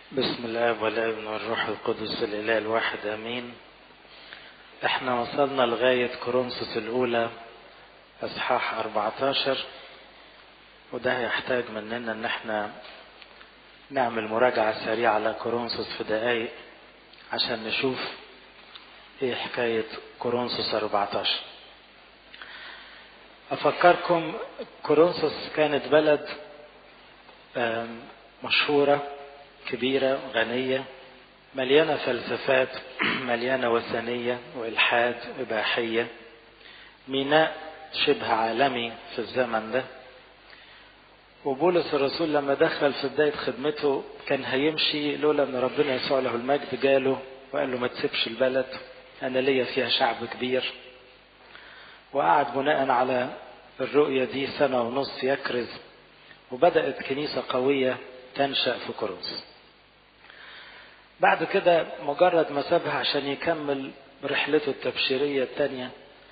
بسم الله والابن والروح القدس الاله الواحد امين احنا وصلنا لغاية كورنثوس الاولى اصحاح 14 وده هيحتاج مننا ان احنا نعمل مراجعة سريعة على كورنثوس في دقايق عشان نشوف ايه حكاية كورنثوس 14 افكركم كورنثوس كانت بلد مشهورة كبيرة غنية مليانة فلسفات مليانة وثنية وإلحاد إباحية ميناء شبه عالمي في الزمن ده وبولس الرسول لما دخل في بداية خدمته كان هيمشي لولا ان ربنا يسوع له المجد جاله وقال له ما تسيبش البلد انا ليا فيها شعب كبير وقعد بناء على الرؤية دي سنة ونص يكرز وبدأت كنيسة قوية تنشأ في كورنثوس بعد كده مجرد ما سابها عشان يكمل رحلته التبشيرية الثانية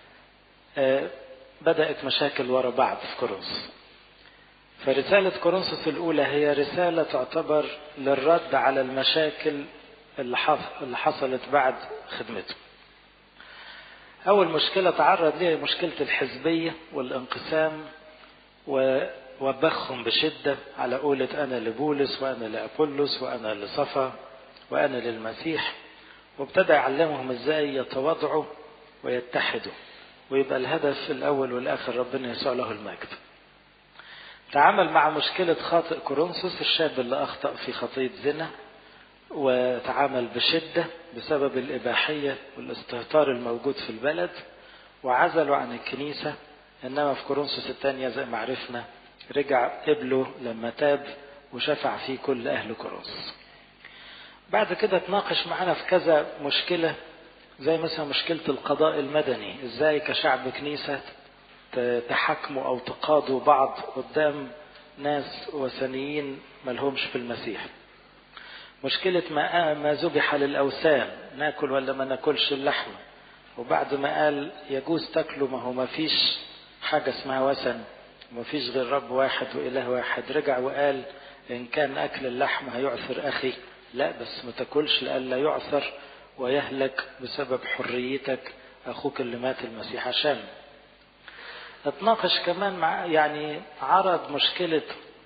بدأت مشاكل ورا بعض في كورنثوس فرسالة كورنثوس الأولى هي رسالة تعتبر للرد على المشاكل اللي حصلت بعد خدمته أول مشكلة تعرض ليها مشكلة الحزبية والانقسام ووبخهم بشدة على قولة أنا لبولس وأنا لأبولس وأنا لصفا وأنا للمسيح وابتدى يعلمهم إزاي يتواضعوا ويتحدوا ويبقى الهدف الأول والآخر ربنا يسوع له المجد تعامل مع مشكلة خاطئ كورنثوس الشاب اللي أخطأ في خطية زنا وتعامل بشدة بسبب الإباحية والاستهتار الموجود في البلد وعزلوا عن الكنيسة إنما في كورنثوس الثانية زي ما عرفنا رجع قبله لما تاب وشفع فيه كل أهل كورنثوس بعد كده اتناقش معانا في كذا مشكلة زي مثلا مشكلة القضاء المدني ازاي كشعب كنيسة تحكموا او تقاضوا بعض قدام ناس وثنيين ملهمش في المسيح مشكلة ما ما ذبح للأوثان ناكل ولا ما ناكلش اللحمة وبعد ما قال يجوز تاكلوا ما هو ما فيش حاجة اسمها وثن وما فيش غير رب واحد وإله واحد رجع وقال إن كان أكل اللحم هيعثر أخي لا بس ما تاكلش لألا يعثر ويهلك بسبب حريتك أخوك اللي مات المسيح عشان اتناقش كمان مع يعني عرض مشكلة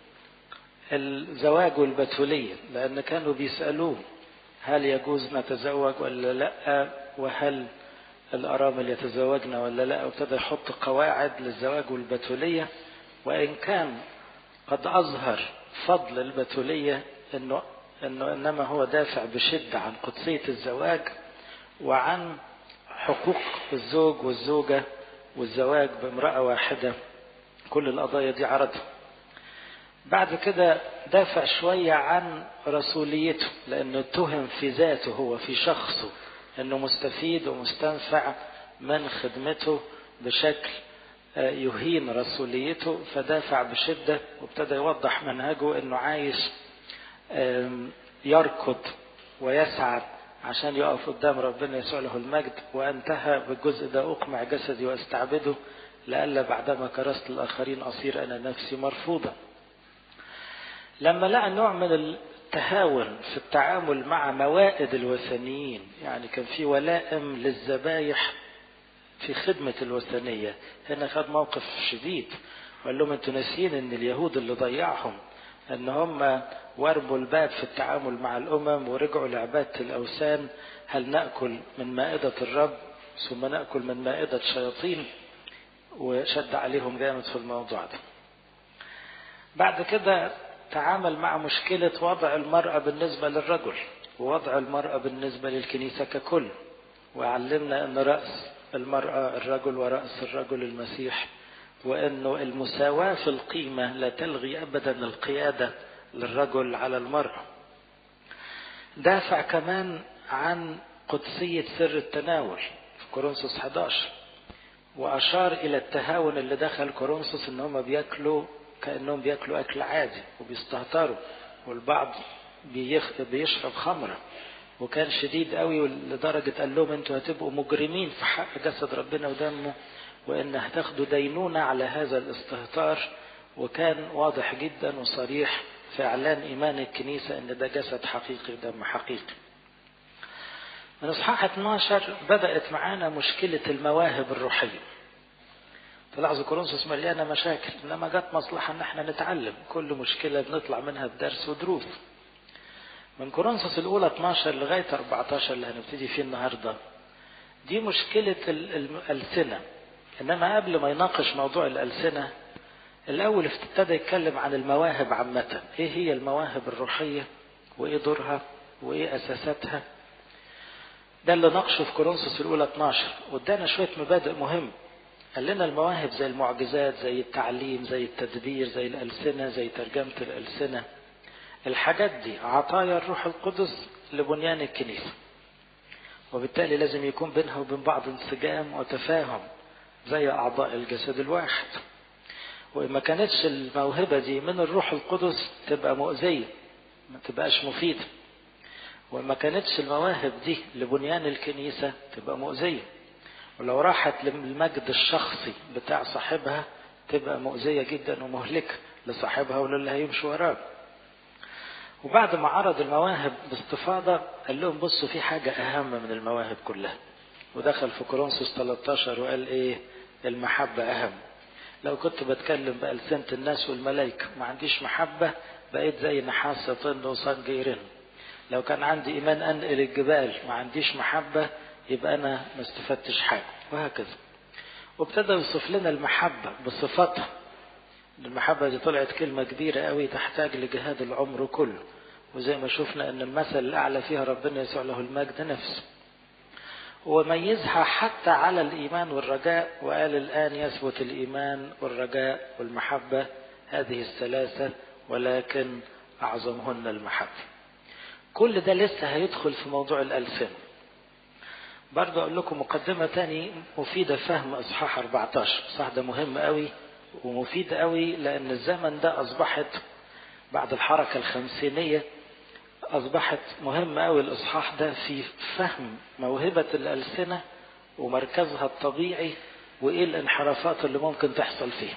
الزواج والبتولية لأن كانوا بيسألوه هل يجوز نتزوج ولا لا وهل الأرامل يتزوجن ولا لا وابتدى يحط قواعد للزواج والبتولية وإن كان قد أظهر فضل البتولية إنه انه انما هو دافع بشده عن قدسيه الزواج وعن حقوق الزوج والزوجه والزواج بامراه واحده كل القضايا دي عرضها بعد كده دافع شويه عن رسوليته لانه اتهم في ذاته هو في شخصه انه مستفيد ومستنفع من خدمته بشكل يهين رسوليته فدافع بشده وابتدى يوضح منهجه انه عايش يركض ويسعى عشان يقف قدام ربنا يسوع له المجد وانتهى بالجزء ده اقمع جسدي واستعبده لئلا بعدما كرست الاخرين اصير انا نفسي مرفوضا. لما لقى نوع من التهاون في التعامل مع موائد الوثنيين يعني كان في ولائم للذبايح في خدمة الوثنية هنا خد موقف شديد وقال لهم انتوا ناسيين ان اليهود اللي ضيعهم ان هم واربوا الباب في التعامل مع الامم ورجعوا لعباده الاوثان هل ناكل من مائده الرب ثم ناكل من مائده شياطين وشد عليهم جامد في الموضوع ده بعد كده تعامل مع مشكلة وضع المرأة بالنسبة للرجل ووضع المرأة بالنسبة للكنيسة ككل وعلمنا أن رأس المرأة الرجل ورأس الرجل المسيح وأنه المساواة في القيمة لا تلغي أبدا القيادة للرجل على المرأة دافع كمان عن قدسية سر التناول في كورنثوس 11 وأشار إلى التهاون اللي دخل كورنثوس إن هم بياكلوا كأنهم بياكلوا أكل عادي وبيستهتروا والبعض بيشرب خمرة وكان شديد قوي لدرجة قال لهم انتوا هتبقوا مجرمين في حق جسد ربنا ودمه وان هتاخدوا دينونة على هذا الاستهتار وكان واضح جدا وصريح في إعلان إيمان الكنيسة إن ده جسد حقيقي ودم حقيقي من إصحاح 12 بدأت معانا مشكلة المواهب الروحية تلاحظوا كورنثوس مليانة مشاكل إنما جت مصلحة إن احنا نتعلم كل مشكلة بنطلع منها بدرس ودروس من كورنثوس الأولى 12 لغاية 14 اللي هنبتدي فيه النهاردة دي مشكلة الألسنة إنما قبل ما يناقش موضوع الألسنة الأول ابتدى يتكلم عن المواهب عامة إيه هي المواهب الروحية وإيه دورها وإيه أساساتها ده اللي ناقشه في كورنثوس الأولى 12 وادانا شوية مبادئ مهم قال لنا المواهب زي المعجزات زي التعليم زي التدبير زي الألسنة زي ترجمة الألسنة الحاجات دي عطايا الروح القدس لبنيان الكنيسة وبالتالي لازم يكون بينها وبين بعض انسجام وتفاهم زي أعضاء الجسد الواحد وإن ما كانتش الموهبة دي من الروح القدس تبقى مؤذية ما تبقاش مفيدة وإن ما كانتش المواهب دي لبنيان الكنيسة تبقى مؤذية ولو راحت للمجد الشخصي بتاع صاحبها تبقى مؤذية جدا ومهلكة لصاحبها وللي هيمشي وراه وبعد ما عرض المواهب باستفاضة قال لهم بصوا في حاجة أهم من المواهب كلها ودخل في كورنثوس 13 وقال إيه المحبة أهم لو كنت بتكلم بألسنة الناس والملائكة ما عنديش محبة بقيت زي نحاس طن وصنجيرن لو كان عندي إيمان أنقل الجبال ما عنديش محبة يبقى أنا ما استفدتش حاجة وهكذا وابتدى يوصف لنا المحبة بصفاتها المحبة دي طلعت كلمة كبيرة قوي تحتاج لجهاد العمر كله وزي ما شفنا ان المثل الاعلى فيها ربنا يسوع له المجد نفسه وميزها حتى على الايمان والرجاء وقال الان يثبت الايمان والرجاء والمحبة هذه الثلاثة ولكن اعظمهن المحبة كل ده لسه هيدخل في موضوع الالسنه برضه اقول لكم مقدمه تاني مفيده فهم اصحاح 14 صح ده مهم قوي ومفيد قوي لان الزمن ده اصبحت بعد الحركه الخمسينيه اصبحت مهم قوي الاصحاح ده في فهم موهبه الالسنه ومركزها الطبيعي وايه الانحرافات اللي ممكن تحصل فيه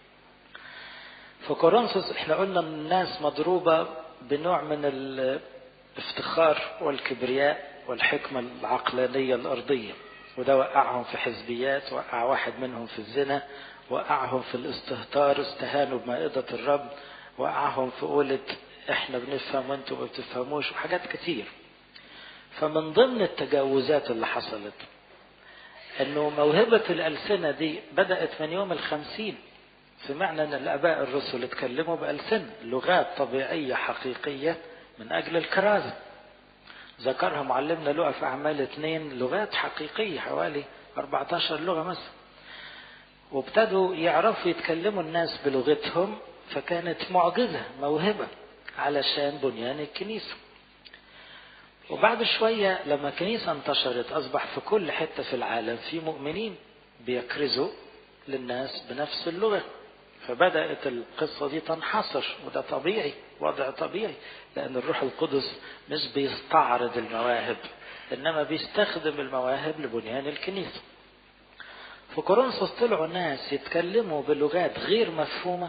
في كورنثوس احنا قلنا ان الناس مضروبه بنوع من الافتخار والكبرياء والحكمة العقلانية الأرضية وده وقعهم في حزبيات وقع واحد منهم في الزنا وقعهم في الاستهتار استهانوا بمائدة الرب وقعهم في قولة احنا بنفهم وانتم ما بتفهموش وحاجات كتير فمن ضمن التجاوزات اللي حصلت انه موهبة الألسنة دي بدأت من يوم الخمسين سمعنا ان الاباء الرسل اتكلموا بألسنة لغات طبيعية حقيقية من اجل الكرازة ذكرها معلمنا لغة في أعمال اثنين لغات حقيقية حوالي 14 لغة مثلا وابتدوا يعرفوا يتكلموا الناس بلغتهم فكانت معجزة موهبة علشان بنيان الكنيسة وبعد شوية لما الكنيسة انتشرت أصبح في كل حتة في العالم في مؤمنين بيكرزوا للناس بنفس اللغة فبدأت القصة دي تنحصر وده طبيعي وضع طبيعي لأن الروح القدس مش بيستعرض المواهب إنما بيستخدم المواهب لبنيان الكنيسة في كورنثوس طلعوا ناس يتكلموا بلغات غير مفهومة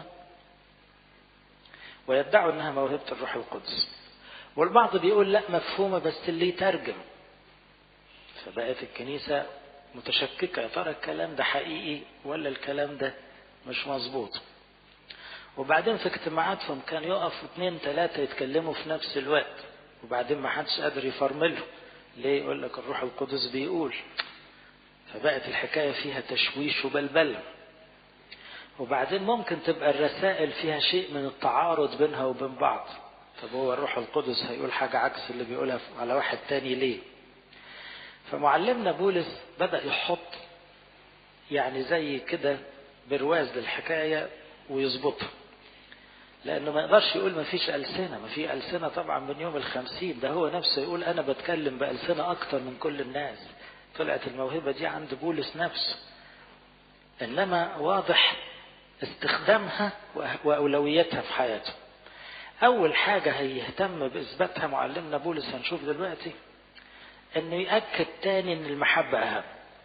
ويدعوا انها موهبة الروح القدس والبعض بيقول لا مفهومة بس اللي يترجم فبقت الكنيسة متشككة يا ترى الكلام ده حقيقي ولا الكلام ده مش مظبوط وبعدين في اجتماعاتهم كان يقف اثنين ثلاثة يتكلموا في نفس الوقت وبعدين ما حدش قادر يفرمله ليه يقول لك الروح القدس بيقول فبقت الحكاية فيها تشويش وبلبلة وبعدين ممكن تبقى الرسائل فيها شيء من التعارض بينها وبين بعض طب هو الروح القدس هيقول حاجة عكس اللي بيقولها على واحد تاني ليه فمعلمنا بولس بدأ يحط يعني زي كده برواز للحكاية ويظبطها لأنه ما يقدرش يقول ما فيش ألسنة ما في ألسنة طبعا من يوم الخمسين ده هو نفسه يقول أنا بتكلم بألسنة أكتر من كل الناس طلعت الموهبة دي عند بولس نفسه إنما واضح استخدامها وأولويتها في حياته أول حاجة هيهتم بإثباتها معلمنا بولس هنشوف دلوقتي إنه يأكد تاني إن المحبة أهم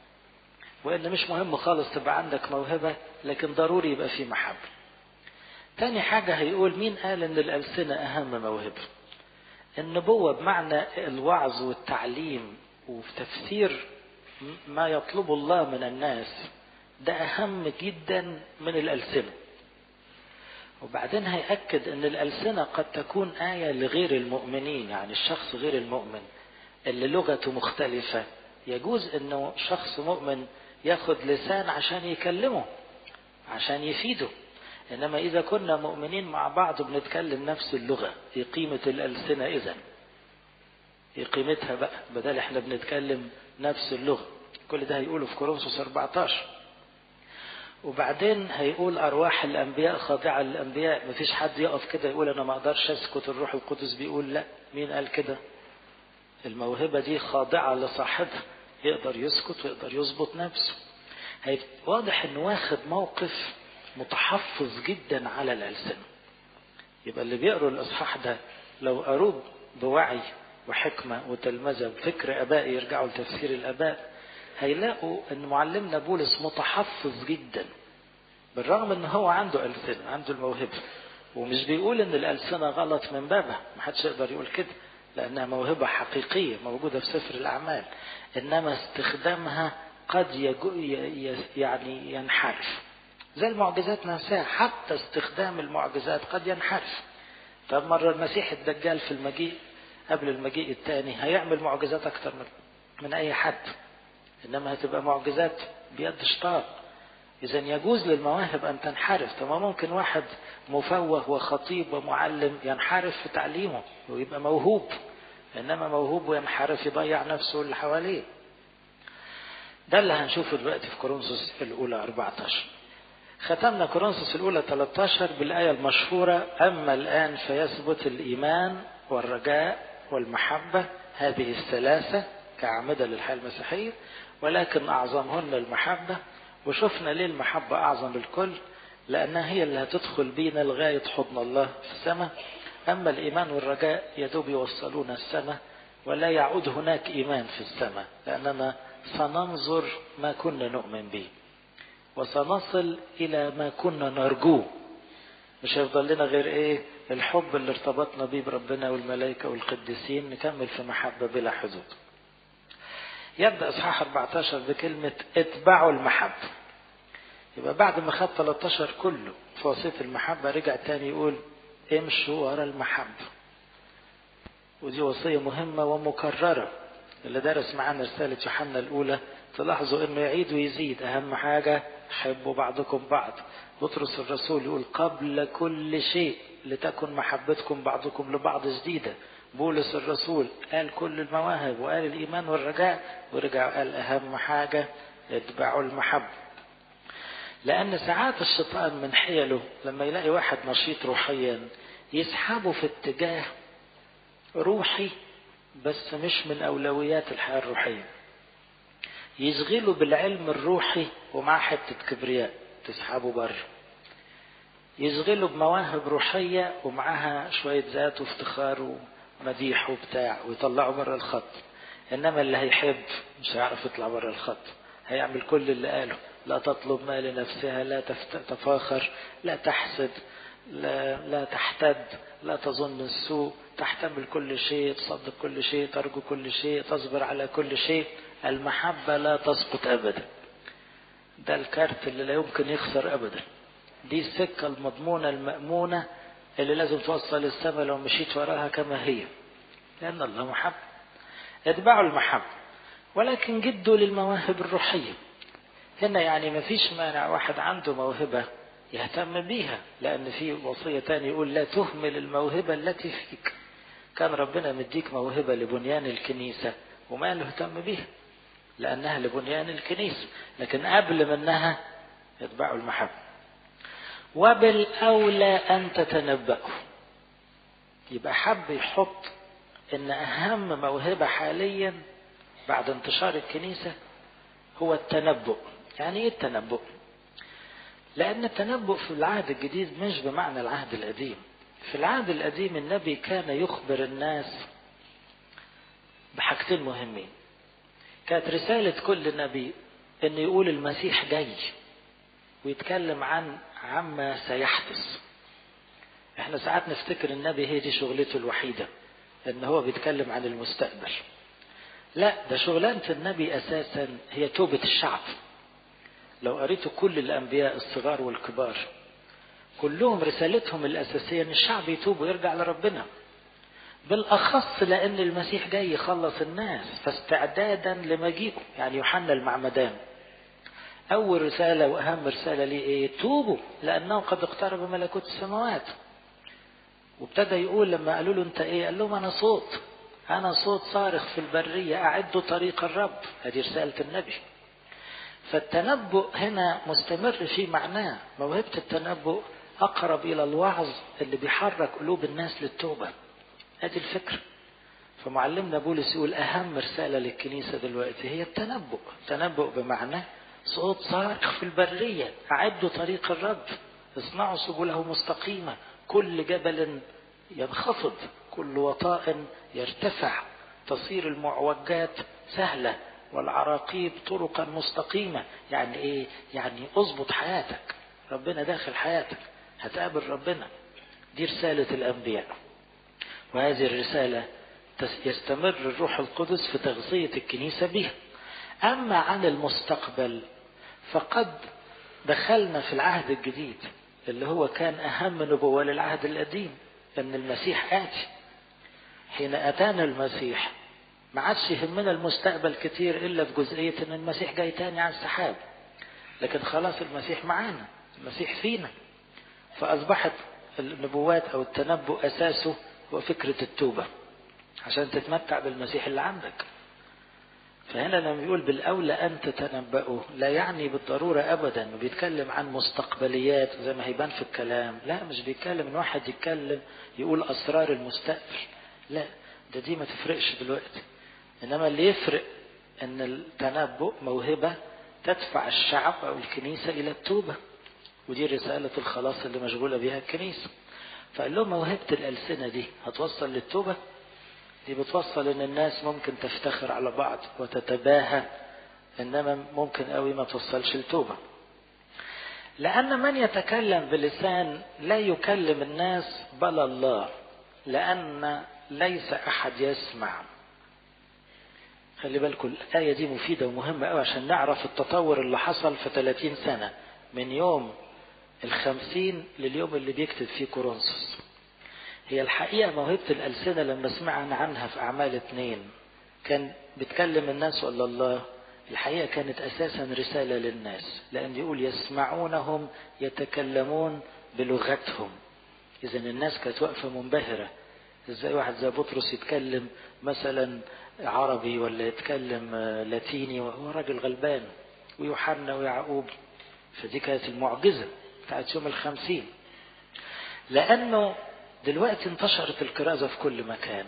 وإن مش مهم خالص تبقى عندك موهبة لكن ضروري يبقى في محبة تاني حاجة هيقول مين قال ان الألسنة أهم موهبة النبوة بمعنى الوعظ والتعليم وفي تفسير ما يطلبه الله من الناس ده أهم جدا من الألسنة وبعدين هيأكد أن الألسنة قد تكون آية لغير المؤمنين يعني الشخص غير المؤمن اللي لغته مختلفة يجوز أنه شخص مؤمن ياخد لسان عشان يكلمه عشان يفيده إنما إذا كنا مؤمنين مع بعض بنتكلم نفس اللغة في قيمة الألسنة إذا في قيمتها بقى بدل احنا بنتكلم نفس اللغة كل ده هيقوله في كورنثوس 14 وبعدين هيقول أرواح الأنبياء خاضعة للأنبياء مفيش حد يقف كده يقول أنا ما أقدرش أسكت الروح القدس بيقول لا مين قال كده الموهبة دي خاضعة لصاحبها يقدر يسكت ويقدر يظبط نفسه واضح انه واخد موقف متحفظ جدا على الألسنة يبقى اللي بيقروا الإصحاح ده لو قروه بوعي وحكمة وتلمذة بفكر أبائي يرجعوا لتفسير الآباء هيلاقوا أن معلمنا بولس متحفظ جدا بالرغم أن هو عنده ألسنة عنده الموهبة ومش بيقول أن الألسنة غلط من بابها محدش يقدر يقول كده لأنها موهبة حقيقية موجودة في سفر الأعمال إنما استخدامها قد يجو يعني ينحرف زي المعجزات نفسها حتى استخدام المعجزات قد ينحرف طب مرة المسيح الدجال في المجيء قبل المجيء الثاني هيعمل معجزات أكتر من, من أي حد إنما هتبقى معجزات بيد شطار إذا يجوز للمواهب أن تنحرف طب ممكن واحد مفوه وخطيب ومعلم ينحرف في تعليمه ويبقى موهوب إنما موهوب وينحرف يضيع نفسه اللي حواليه ده اللي هنشوفه دلوقتي في كورنثوس الأولى 14 ختمنا كورنثوس الأولى 13 بالآية المشهورة أما الآن فيثبت الإيمان والرجاء والمحبة هذه الثلاثة كأعمدة للحياة المسيحية ولكن أعظمهن المحبة وشفنا ليه المحبة أعظم الكل لأنها هي اللي هتدخل بينا لغاية حضن الله في السماء أما الإيمان والرجاء يدوب يوصلون السماء ولا يعود هناك إيمان في السماء لأننا سننظر ما كنا نؤمن به وسنصل إلى ما كنا نرجوه مش هيفضل لنا غير إيه الحب اللي ارتبطنا بيه بربنا والملائكة والقديسين نكمل في محبة بلا حدود يبدأ إصحاح 14 بكلمة اتبعوا المحبة يبقى بعد ما خد 13 كله في وصية المحبة رجع تاني يقول امشوا ورا المحبة ودي وصية مهمة ومكررة اللي درس معانا رسالة يوحنا الأولى تلاحظوا انه يعيد ويزيد اهم حاجة حبوا بعضكم بعض بطرس الرسول يقول قبل كل شيء لتكن محبتكم بعضكم لبعض جديدة بولس الرسول قال كل المواهب وقال الإيمان والرجاء ورجع قال أهم حاجة اتبعوا المحبة لأن ساعات الشيطان من حيله لما يلاقي واحد نشيط روحيا يسحبه في اتجاه روحي بس مش من أولويات الحياة الروحية يشغله بالعلم الروحي ومع حتة كبرياء تسحبه بره يشغله بمواهب روحية ومعها شوية ذات وافتخار ومديح وبتاع ويطلعه بره الخط إنما اللي هيحب مش هيعرف يطلع بره الخط هيعمل كل اللي قاله لا تطلب ما لنفسها لا تفاخر لا تحسد لا, لا تحتد لا تظن السوء تحتمل كل شيء تصدق كل شيء ترجو كل شيء تصبر على كل شيء المحبة لا تسقط أبدا ده الكارت اللي لا يمكن يخسر أبدا دي السكة المضمونة المأمونة اللي لازم توصل السماء لو مشيت وراها كما هي لأن الله محب اتبعوا المحبة ولكن جدوا للمواهب الروحية هنا يعني ما فيش مانع واحد عنده موهبة يهتم بيها لأن في وصية تانية يقول لا تهمل الموهبة التي فيك كان ربنا مديك موهبة لبنيان الكنيسة وما نهتم بيها لأنها لبنيان الكنيسة لكن قبل منها يتبعوا المحبة وبالأولى أن تتنبأوا يبقى حب يحط إن أهم موهبة حاليا بعد انتشار الكنيسة هو التنبؤ يعني إيه التنبؤ لأن التنبؤ في العهد الجديد مش بمعنى العهد القديم في العهد القديم النبي كان يخبر الناس بحاجتين مهمين كانت رسالة كل نبي أن يقول المسيح جاي ويتكلم عن عما سيحدث احنا ساعات نفتكر النبي هي دي شغلته الوحيدة ان هو بيتكلم عن المستقبل لا ده شغلانة النبي اساسا هي توبة الشعب لو قريتوا كل الانبياء الصغار والكبار كلهم رسالتهم الاساسية ان الشعب يتوب ويرجع لربنا بالاخص لان المسيح جاي يخلص الناس فاستعدادا لمجيئه يعني يوحنا المعمدان اول رسالة واهم رسالة ليه ايه توبوا لانه قد اقترب ملكوت السماوات وابتدى يقول لما قالوا له انت ايه قال لهم انا صوت انا صوت صارخ في البرية اعدوا طريق الرب هذه رسالة النبي فالتنبؤ هنا مستمر في معناه موهبة التنبؤ اقرب الى الوعظ اللي بيحرك قلوب الناس للتوبة هذه الفكرة فمعلمنا بولس يقول اهم رسالة للكنيسة دلوقتي هي التنبؤ التنبؤ بمعنى صوت صارخ في البرية اعدوا طريق الرب اصنعوا سبله مستقيمة كل جبل ينخفض كل وطاء يرتفع تصير المعوجات سهلة والعراقيب طرقا مستقيمة يعني ايه يعني اظبط حياتك ربنا داخل حياتك هتقابل ربنا دي رسالة الأنبياء وهذه الرسالة يستمر الروح القدس في تغذية الكنيسة بها أما عن المستقبل فقد دخلنا في العهد الجديد اللي هو كان أهم نبوة للعهد القديم أن المسيح آتي حين أتانا المسيح ما عادش يهمنا المستقبل كتير إلا في جزئية أن المسيح جاي تاني على السحاب لكن خلاص المسيح معانا المسيح فينا فأصبحت النبوات أو التنبؤ أساسه هو فكرة التوبة عشان تتمتع بالمسيح اللي عندك فهنا لما بيقول بالأولى أن تتنبأوا لا يعني بالضرورة أبدا بيتكلم عن مستقبليات زي ما هيبان في الكلام لا مش بيتكلم إن واحد يتكلم يقول أسرار المستقبل لا ده دي ما تفرقش دلوقتي إنما اللي يفرق إن التنبؤ موهبة تدفع الشعب أو الكنيسة إلى التوبة ودي رسالة الخلاص اللي مشغولة بها الكنيسة فقال لهم موهبة الألسنة دي هتوصل للتوبة دي بتوصل ان الناس ممكن تفتخر على بعض وتتباهى انما ممكن قوي ما توصلش لتوبة لان من يتكلم بلسان لا يكلم الناس بل الله لان ليس احد يسمع خلي بالكم الآية دي مفيدة ومهمة قوي عشان نعرف التطور اللي حصل في 30 سنة من يوم الخمسين لليوم اللي بيكتب فيه كورنثوس هي الحقيقة موهبة الألسنة لما سمعنا عنها في أعمال اتنين كان بتكلم الناس ولا الله الحقيقة كانت أساسا رسالة للناس لأن يقول يسمعونهم يتكلمون بلغتهم إذا الناس كانت واقفة منبهرة إزاي واحد زي بطرس يتكلم مثلا عربي ولا يتكلم لاتيني وهو راجل غلبان ويوحنا ويعقوب فدي كانت المعجزة بتاعت يوم الخمسين لأنه دلوقتي انتشرت الكرازة في كل مكان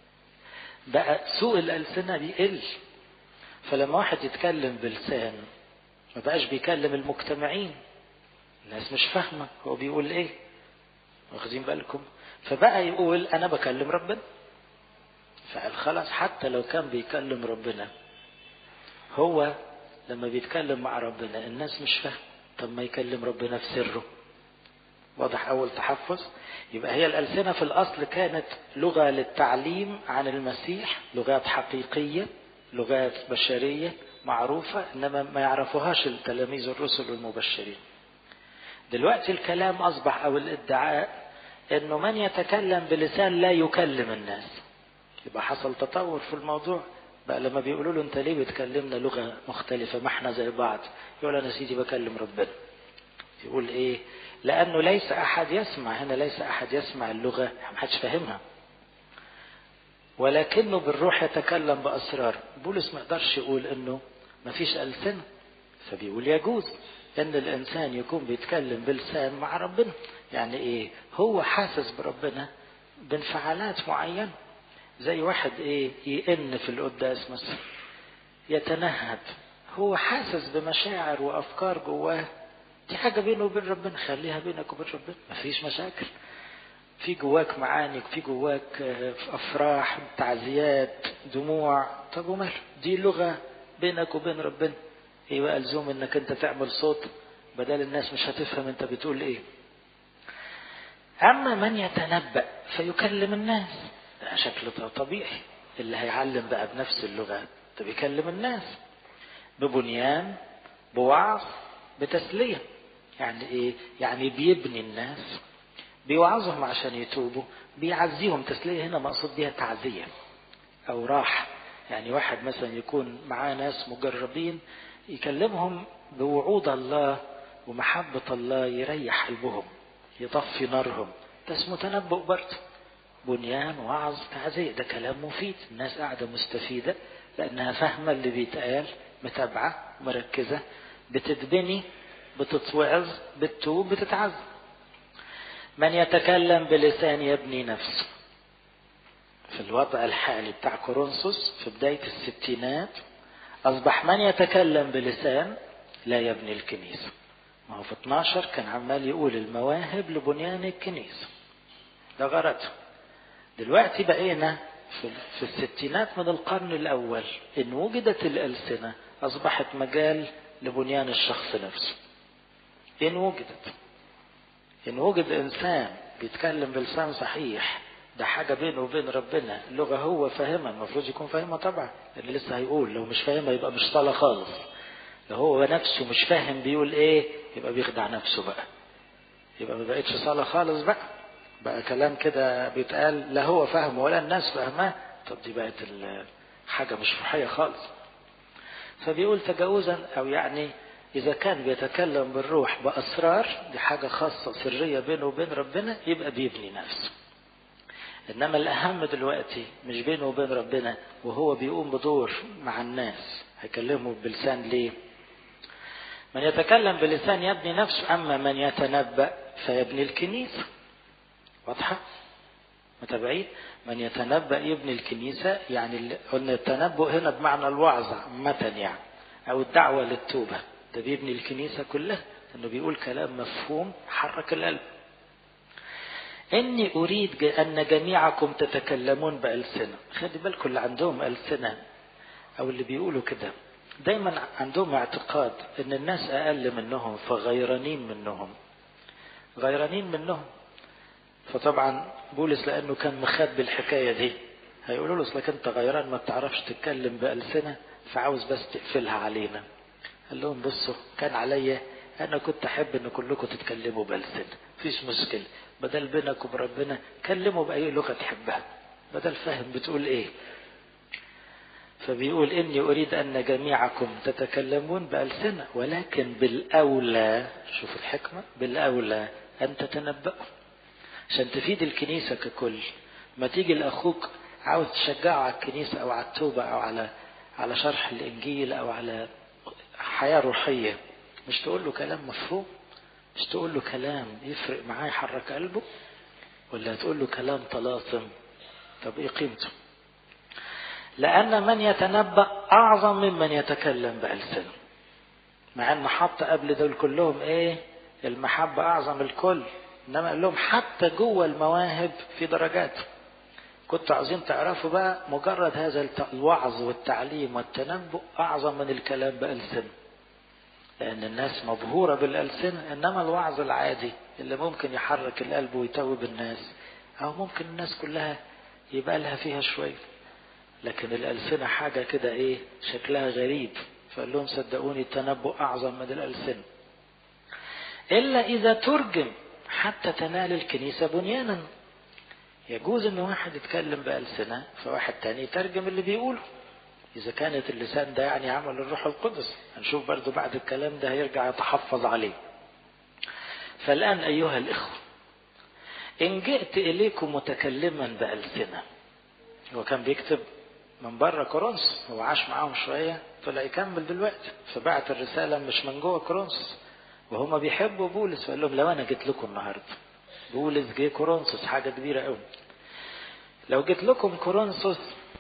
بقى سوء الألسنة بيقل فلما واحد يتكلم بلسان ما بقاش بيكلم المجتمعين الناس مش فاهمة هو بيقول ايه واخدين بالكم فبقى يقول انا بكلم ربنا فقال خلاص حتى لو كان بيكلم ربنا هو لما بيتكلم مع ربنا الناس مش فاهمة طب ما يكلم ربنا في سره واضح أول تحفظ يبقى هي الألسنة في الأصل كانت لغة للتعليم عن المسيح لغات حقيقية لغات بشرية معروفة إنما ما يعرفوهاش التلاميذ الرسل والمبشرين دلوقتي الكلام أصبح أو الادعاء إنه من يتكلم بلسان لا يكلم الناس يبقى حصل تطور في الموضوع بقى لما بيقولوا له انت ليه بتكلمنا لغة مختلفة ما احنا زي بعض يقول انا سيدي بكلم ربنا يقول ايه لانه ليس احد يسمع هنا ليس احد يسمع اللغة ما حدش فاهمها ولكنه بالروح يتكلم باسرار بولس ما يقدرش يقول انه ما فيش ألسنة فبيقول يجوز ان الانسان يكون بيتكلم بلسان مع ربنا يعني ايه هو حاسس بربنا بانفعالات معينة زي واحد ايه يئن في القداس مثلا يتنهد هو حاسس بمشاعر وافكار جواه دي حاجه بينه وبين ربنا خليها بينك وبين ربنا مفيش مشاكل في جواك معاني في جواك افراح تعزيات دموع طب ومال دي لغه بينك وبين ربنا ايه بقى لزوم انك انت تعمل صوت بدل الناس مش هتفهم انت بتقول ايه أما من يتنبأ فيكلم الناس ده شكل طبيعي اللي هيعلم بقى بنفس اللغة ده بيكلم الناس ببنيان بوعظ بتسلية يعني ايه يعني بيبني الناس بيوعظهم عشان يتوبوا بيعزيهم تسلية هنا مقصود بيها تعزية أو راحة يعني واحد مثلا يكون معاه ناس مجربين يكلمهم بوعود الله ومحبة الله يريح قلبهم يطفي نارهم ده اسمه تنبؤ برضه بنيان وعظ تعزية ده كلام مفيد الناس قاعدة مستفيدة لأنها فاهمة اللي بيتقال متابعة مركزة بتتبني بتتوعظ بتتوب بتتعز من يتكلم بلسان يبني نفسه في الوضع الحالي بتاع كورنثوس في بداية الستينات أصبح من يتكلم بلسان لا يبني الكنيسة ما هو في 12 كان عمال يقول المواهب لبنيان الكنيسة ده غرضه دلوقتي بقينا في, في الستينات من القرن الأول إن وجدت الألسنة أصبحت مجال لبنيان الشخص نفسه إن وجدت إن وجد إنسان بيتكلم بلسان صحيح ده حاجة بينه وبين ربنا لغة هو فاهمها المفروض يكون فاهمها طبعا اللي لسه هيقول لو مش فاهمها يبقى مش صلاة خالص لو هو نفسه مش فاهم بيقول ايه يبقى بيخدع نفسه بقى يبقى ما بقتش صلاة خالص بقى بقى كلام كده بيتقال لا هو فاهمه ولا الناس فاهماه طب دي بقت حاجة مش روحية خالص فبيقول تجاوزا او يعني إذا كان بيتكلم بالروح بأسرار دي حاجة خاصة سرية بينه وبين ربنا يبقى بيبني نفسه إنما الأهم دلوقتي مش بينه وبين ربنا وهو بيقوم بدور مع الناس هيكلمه بلسان ليه من يتكلم بلسان يبني نفسه أما من يتنبأ فيبني الكنيسة واضحة متابعين من يتنبأ يبني الكنيسة يعني قلنا التنبؤ هنا بمعنى الوعظ عامة يعني أو الدعوة للتوبة ده بيبني الكنيسة كلها انه بيقول كلام مفهوم حرك القلب اني اريد ان جميعكم تتكلمون بألسنة خلي بالكم اللي عندهم ألسنة او اللي بيقولوا كده دايما عندهم اعتقاد ان الناس اقل منهم فغيرانين منهم غيرانين منهم فطبعا بولس لانه كان مخبي الحكايه دي هيقولوا له اصلك انت غيران ما بتعرفش تتكلم بألسنة فعاوز بس تقفلها علينا قال لهم بصوا كان عليا انا كنت احب ان كلكم تتكلموا بألسنة مفيش مشكلة بدل بينك وبين ربنا كلموا بأي لغة تحبها بدل فاهم بتقول ايه فبيقول اني اريد ان جميعكم تتكلمون بألسنة ولكن بالاولى شوف الحكمة بالاولى ان تتنبأوا عشان تفيد الكنيسة ككل ما تيجي لاخوك عاوز تشجعه على الكنيسة او على التوبة او على على شرح الانجيل او على حياة روحية مش تقول له كلام مفهوم مش تقول له كلام يفرق معاه يحرك قلبه ولا تقول له كلام طلاطم طب ايه قيمته لأن من يتنبأ أعظم ممن يتكلم بألسنه مع أن حط قبل دول كلهم إيه المحبة أعظم الكل إنما قال لهم حتى جوه المواهب في درجات كنتوا عاوزين تعرفوا بقى مجرد هذا الوعظ والتعليم والتنبؤ أعظم من الكلام بألسنه لأن الناس مبهورة بالألسنة إنما الوعظ العادي اللي ممكن يحرك القلب ويتوب الناس أو ممكن الناس كلها يبقى لها فيها شوية لكن الألسنة حاجة كده إيه شكلها غريب فقال لهم صدقوني التنبؤ أعظم من الألسنة إلا إذا ترجم حتى تنال الكنيسة بنيانا يجوز ان واحد يتكلم بألسنة فواحد تاني يترجم اللي بيقوله إذا كانت اللسان ده يعني عمل الروح القدس هنشوف برضو بعد الكلام ده هيرجع يتحفظ عليه فالآن أيها الإخوة إن جئت إليكم متكلما بألسنة هو كان بيكتب من بره كورنثوس هو عاش معاهم شوية طلع يكمل دلوقتي فبعت الرسالة مش من جوه كورنثوس وهما بيحبوا بولس فقال لهم لو أنا جيت لكم النهارده بولس جه كورنثوس حاجة كبيرة قوي لو جيت لكم كورنثوس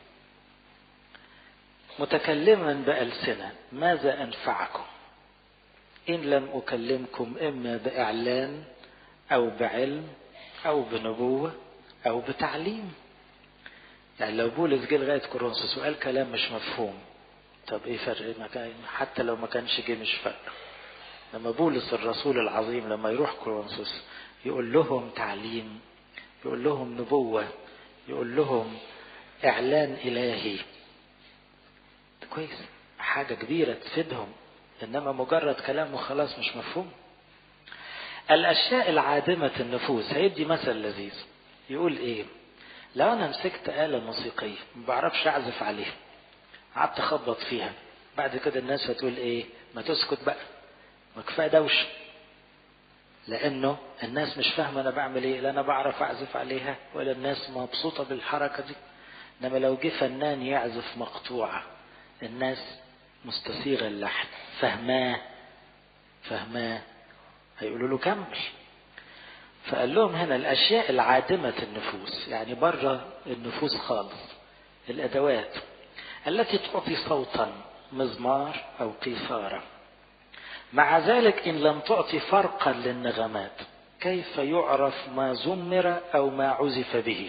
متكلما بألسنة ماذا أنفعكم إن لم أكلمكم إما بإعلان أو بعلم أو بنبوة أو بتعليم يعني لو بولس جه لغاية كورنثوس وقال كلام مش مفهوم طب ايه فرق ما كان حتى لو ما كانش جه مش فرق لما بولس الرسول العظيم لما يروح كورنثوس يقول لهم تعليم يقول لهم نبوة يقول لهم إعلان إلهي كويس حاجة كبيرة تفيدهم إنما مجرد كلام وخلاص مش مفهوم الأشياء العادمة النفوس هيدي مثل لذيذ يقول إيه لو أنا مسكت آلة موسيقية ما بعرفش أعزف عليها قعدت أخبط فيها بعد كده الناس هتقول إيه ما تسكت بقى ما كفاية دوشة لأنه الناس مش فاهمة أنا بعمل إيه لا أنا بعرف أعزف عليها ولا الناس مبسوطة بالحركة دي إنما لو جه فنان يعزف مقطوعة الناس مستسيغة اللحن فهماه فهماه هيقولوا له كمل فقال لهم هنا الأشياء العادمة النفوس يعني بره النفوس خالص الأدوات التي تعطي صوتا مزمار أو قيثارة مع ذلك إن لم تعطي فرقا للنغمات كيف يعرف ما زمر أو ما عزف به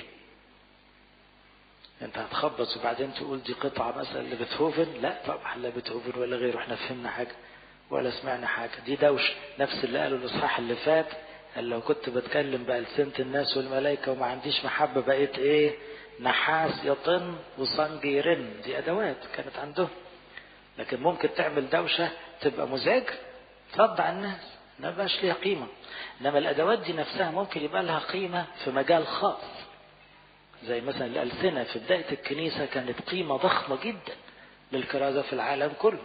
انت هتخبط وبعدين تقول دي قطعة مثلا لبيتهوفن لا طبعا لا بيتهوفن ولا غيره احنا فهمنا حاجة ولا سمعنا حاجة دي دوش نفس اللي قاله الإصحاح اللي فات قال لو كنت بتكلم بألسنة الناس والملائكة وما عنديش محبة بقيت ايه نحاس يطن وصنج يرن دي أدوات كانت عندهم لكن ممكن تعمل دوشة تبقى مزعج تصدع الناس ما بقاش ليها قيمة إنما الأدوات دي نفسها ممكن يبقى لها قيمة في مجال خاص زي مثلا الألسنة في بداية الكنيسة كانت قيمة ضخمة جدا للكرازة في العالم كله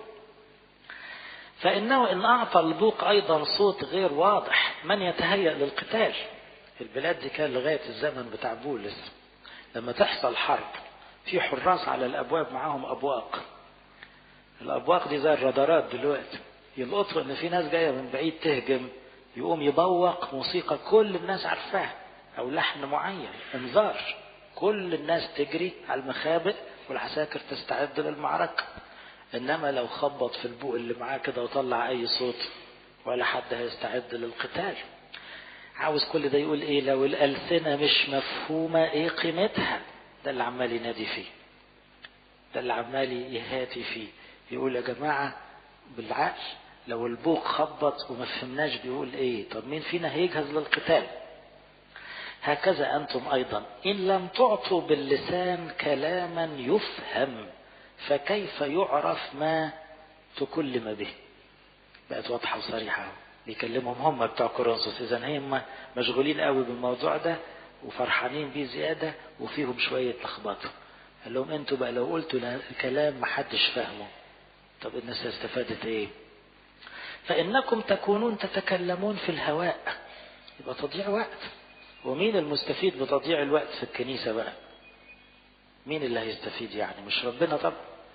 فإنه إن أعطى البوق أيضا صوت غير واضح من يتهيأ للقتال البلاد دي كان لغاية الزمن بتاع بولس لما تحصل حرب في حراس على الأبواب معاهم أبواق الأبواق دي زي الرادارات دلوقتي يلقطوا إن في ناس جاية من بعيد تهجم يقوم يبوق موسيقى كل الناس عارفاها أو لحن معين انذار كل الناس تجري على المخابئ والعساكر تستعد للمعركة إنما لو خبط في البوق اللي معاه كده وطلع أي صوت ولا حد هيستعد للقتال عاوز كل ده يقول إيه لو الألسنة مش مفهومة إيه قيمتها ده اللي عمال ينادي فيه ده اللي عمال يهاتي فيه يقول يا جماعة بالعقل لو البوق خبط وما فهمناش بيقول ايه طب مين فينا هيجهز للقتال هكذا أنتم أيضا إن لم تعطوا باللسان كلاما يفهم فكيف يعرف ما تكلم به بقت واضحة وصريحة بيكلمهم هم بتوع كورنثوس إذا هم مشغولين قوي بالموضوع ده وفرحانين بيه زيادة وفيهم شوية لخبطة قال لهم انتوا بقى لو قلتوا كلام محدش فاهمه طب الناس استفادت ايه فإنكم تكونون تتكلمون في الهواء يبقى تضييع وقت ومين المستفيد بتضييع الوقت في الكنيسة بقى مين اللي هيستفيد يعني مش ربنا طبعا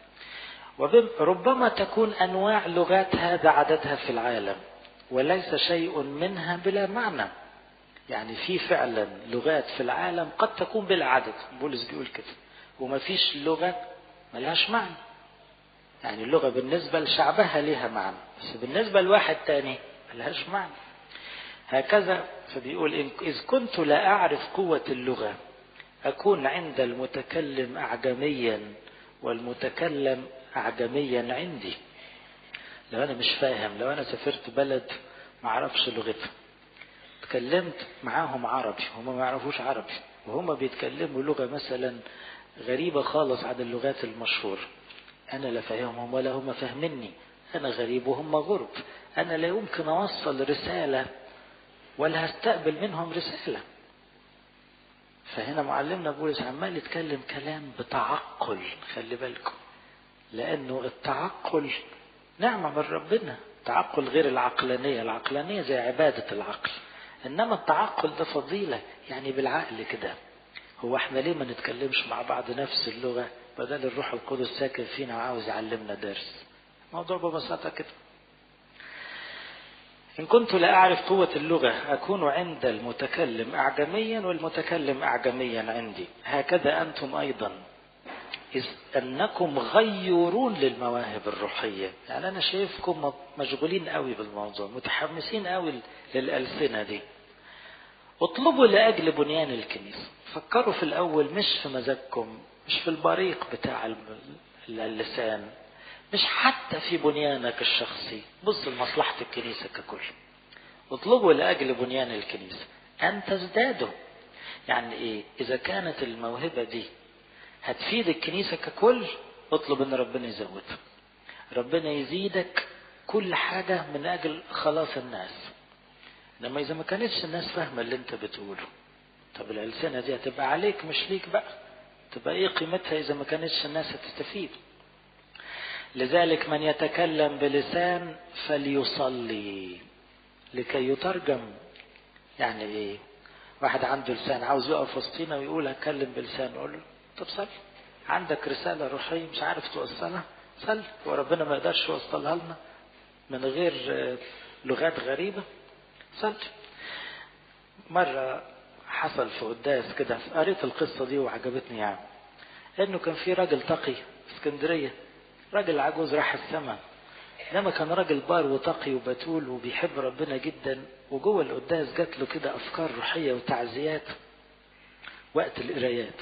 وربما تكون أنواع لغات هذا عددها في العالم وليس شيء منها بلا معنى يعني في فعلا لغات في العالم قد تكون بلا عدد بولس بيقول كده وما فيش لغة ملهاش معنى يعني اللغة بالنسبة لشعبها لها معنى بس بالنسبة لواحد تاني ملهاش معنى هكذا فبيقول إن إذ كنت لا أعرف قوة اللغة أكون عند المتكلم أعجميا والمتكلم أعجميا عندي لو أنا مش فاهم لو أنا سافرت بلد ما أعرفش لغتها اتكلمت معاهم عربي هم ما يعرفوش عربي وهم بيتكلموا لغة مثلا غريبة خالص عن اللغات المشهورة أنا لا فاهمهم ولا هم فاهمني أنا غريب وهم غرب أنا لا يمكن أوصل رسالة ولا هستقبل منهم رسالة فهنا معلمنا بولس عمال يتكلم كلام بتعقل خلي بالكم لأنه التعقل نعمة من ربنا تعقل غير العقلانية العقلانية زي عبادة العقل إنما التعقل ده فضيلة يعني بالعقل كده هو احنا ليه ما نتكلمش مع بعض نفس اللغة بدل الروح القدس ساكن فينا وعاوز يعلمنا درس موضوع ببساطة كده إن كنت لا أعرف قوة اللغة أكون عند المتكلم أعجميا والمتكلم أعجميا عندي هكذا أنتم أيضا إذ أنكم غيورون للمواهب الروحية يعني أنا شايفكم مشغولين قوي بالموضوع متحمسين قوي للألسنة دي اطلبوا لأجل بنيان الكنيسة فكروا في الأول مش في مزاجكم مش في البريق بتاع اللسان مش حتى في بنيانك الشخصي بص لمصلحة الكنيسة ككل اطلبوا لأجل بنيان الكنيسة أن تزدادوا يعني إيه إذا كانت الموهبة دي هتفيد الكنيسة ككل اطلب ان ربنا يزودها ربنا يزيدك كل حاجة من أجل خلاص الناس لما إذا ما كانتش الناس فاهمة اللي أنت بتقوله طب الألسنة دي هتبقى عليك مش ليك بقى تبقى إيه قيمتها إذا ما كانتش الناس هتستفيد لذلك من يتكلم بلسان فليصلي لكي يترجم يعني إيه واحد عنده لسان عاوز يقف وسطينا ويقول هتكلم بلسان نقول له طب صلي عندك رسالة روحية مش عارف توصلها صلي وربنا ما يقدرش يوصلها لنا من غير لغات غريبة صلي مرة حصل في قداس كده قريت القصة دي وعجبتني يعني انه كان في راجل تقي في اسكندرية راجل عجوز راح السماء لما كان راجل بار وتقي وبتول وبيحب ربنا جدا وجوه القداس جات له كده افكار روحيه وتعزيات وقت القرايات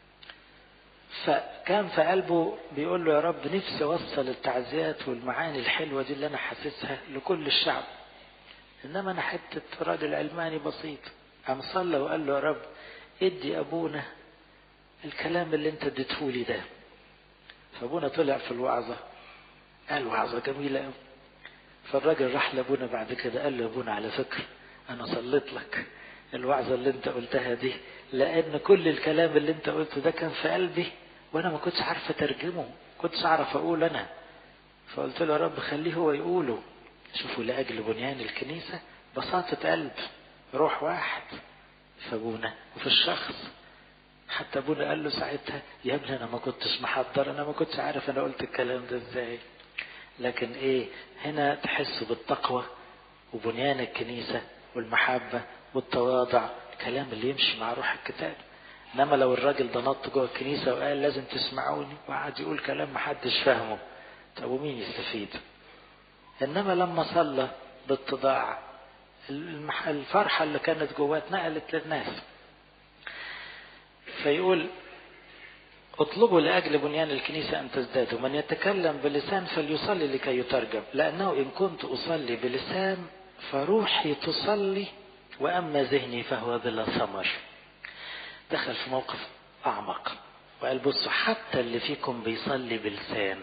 فكان في قلبه بيقول له يا رب نفسي اوصل التعزيات والمعاني الحلوه دي اللي انا حاسسها لكل الشعب انما انا حته راجل علماني بسيط قام صلى وقال له يا رب ادي ابونا الكلام اللي انت اديتهولي ده فابونا طلع في الوعظه قال وعظة جميلة قوي فالراجل راح لابونا بعد كده قال له ابونا على فكرة انا صليت لك الوعظة اللي انت قلتها دي لان كل الكلام اللي انت قلته ده كان في قلبي وانا ما كنتش عارف اترجمه كنتش اعرف اقول انا فقلت له يا رب خليه هو يقوله شوفوا لاجل بنيان الكنيسة بساطة قلب روح واحد في ابونا وفي الشخص حتى ابونا قال له ساعتها يا ابني انا ما كنتش محضر انا ما كنتش عارف انا قلت الكلام ده ازاي لكن ايه هنا تحس بالتقوى وبنيان الكنيسة والمحبة والتواضع الكلام اللي يمشي مع روح الكتاب انما لو الراجل ده نط جوه الكنيسة وقال لازم تسمعوني وقعد يقول كلام محدش فاهمه طب ومين يستفيد انما لما صلى باتضاع الفرحة اللي كانت جواه اتنقلت للناس فيقول اطلبوا لأجل بنيان الكنيسة أن تزدادوا من يتكلم بلسان فليصلي لكي يترجم لأنه إن كنت أصلي بلسان فروحي تصلي وأما ذهني فهو بلا ثمر دخل في موقف أعمق وقال بصوا حتى اللي فيكم بيصلي بلسان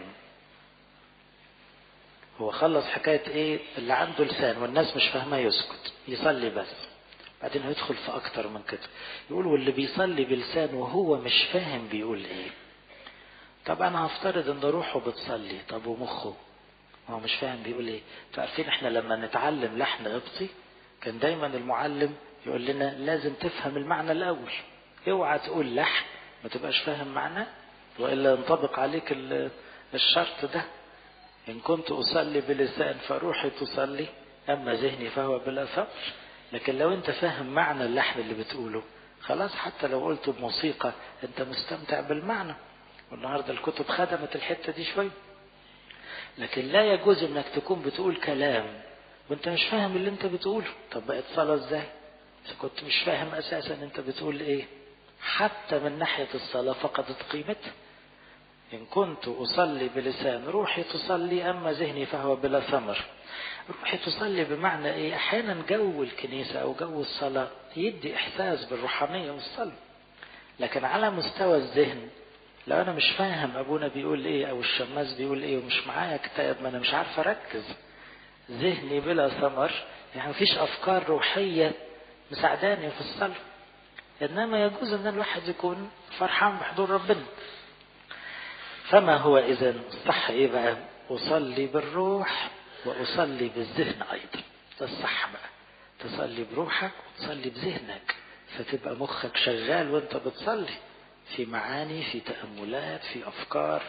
هو خلص حكاية ايه اللي عنده لسان والناس مش فاهماه يسكت يصلي بس بعدين هيدخل في اكتر من كده يقول واللي بيصلي بلسان وهو مش فاهم بيقول ايه طب انا هفترض ان روحه بتصلي طب ومخه هو مش فاهم بيقول ايه عارفين احنا لما نتعلم لحن قبطي كان دايما المعلم يقول لنا لازم تفهم المعنى الاول اوعى تقول لحن ما تبقاش فاهم معناه والا ينطبق عليك الشرط ده ان كنت اصلي بلسان فروحي تصلي اما ذهني فهو بلا ثمر لكن لو انت فاهم معنى اللحن اللي بتقوله خلاص حتى لو قلت بموسيقى انت مستمتع بالمعنى والنهاردة الكتب خدمت الحتة دي شوية لكن لا يجوز انك تكون بتقول كلام وانت مش فاهم اللي انت بتقوله طب بقت صلاة ازاي اذا كنت مش فاهم اساسا انت بتقول ايه حتى من ناحية الصلاة فقدت قيمتها إن كنت أصلي بلسان روحي تصلي أما ذهني فهو بلا ثمر روحي تصلي بمعنى إيه أحيانا جو الكنيسة أو جو الصلاة يدي إحساس بالروحانية والصلاة لكن على مستوى الذهن لو أنا مش فاهم أبونا بيقول إيه أو الشماس بيقول إيه ومش معايا كتاب ما أنا مش عارف أركز ذهني بلا ثمر يعني مفيش أفكار روحية مساعداني في الصلاة إنما يجوز أن الواحد يكون فرحان بحضور ربنا فما هو إذا الصح إيه بقى أصلي بالروح وأصلي بالذهن أيضا ده الصح بقى تصلي بروحك وتصلي بذهنك فتبقى مخك شغال وانت بتصلي في معاني في تأملات في أفكار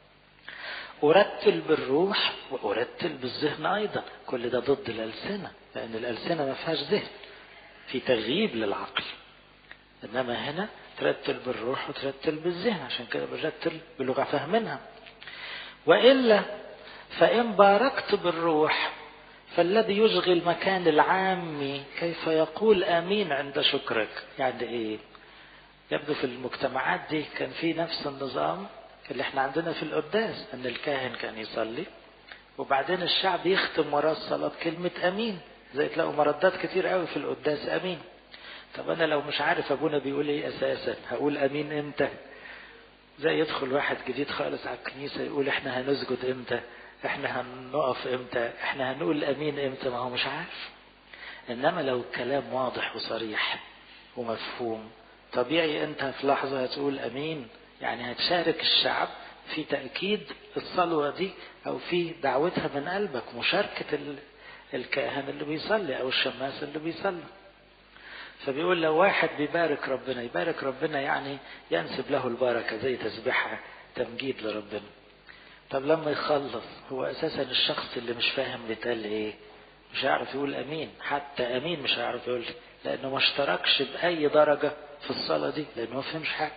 أرتل بالروح وأرتل بالذهن أيضا كل ده ضد الألسنة لأن الألسنة ما فيهاش ذهن في تغييب للعقل إنما هنا ترتل بالروح وترتل بالذهن عشان كده بنرتل بلغة فهمنها وإلا فإن باركت بالروح فالذي يشغل مكان العام كيف يقول آمين عند شكرك يعني إيه يبدو في المجتمعات دي كان في نفس النظام اللي احنا عندنا في القداس ان الكاهن كان يصلي وبعدين الشعب يختم وراه الصلاة كلمة امين زي تلاقوا مردات كتير قوي في القداس امين طب انا لو مش عارف ابونا بيقول ايه اساسا هقول امين امتى زي يدخل واحد جديد خالص على الكنيسة يقول احنا هنسجد امتى احنا هنقف امتى احنا هنقول امين امتى ما هو مش عارف انما لو الكلام واضح وصريح ومفهوم طبيعي انت في لحظة هتقول امين يعني هتشارك الشعب في تأكيد الصلوة دي او في دعوتها من قلبك مشاركة الكاهن اللي بيصلي او الشماس اللي بيصلي فبيقول لو واحد بيبارك ربنا يبارك ربنا يعني ينسب له البركة زي تسبيحة تمجيد لربنا طب لما يخلص هو اساسا الشخص اللي مش فاهم بيتقال ايه مش هيعرف يقول امين حتى امين مش هيعرف يقول لانه ما اشتركش باي درجة في الصلاة دي لانه ما فهمش حاجة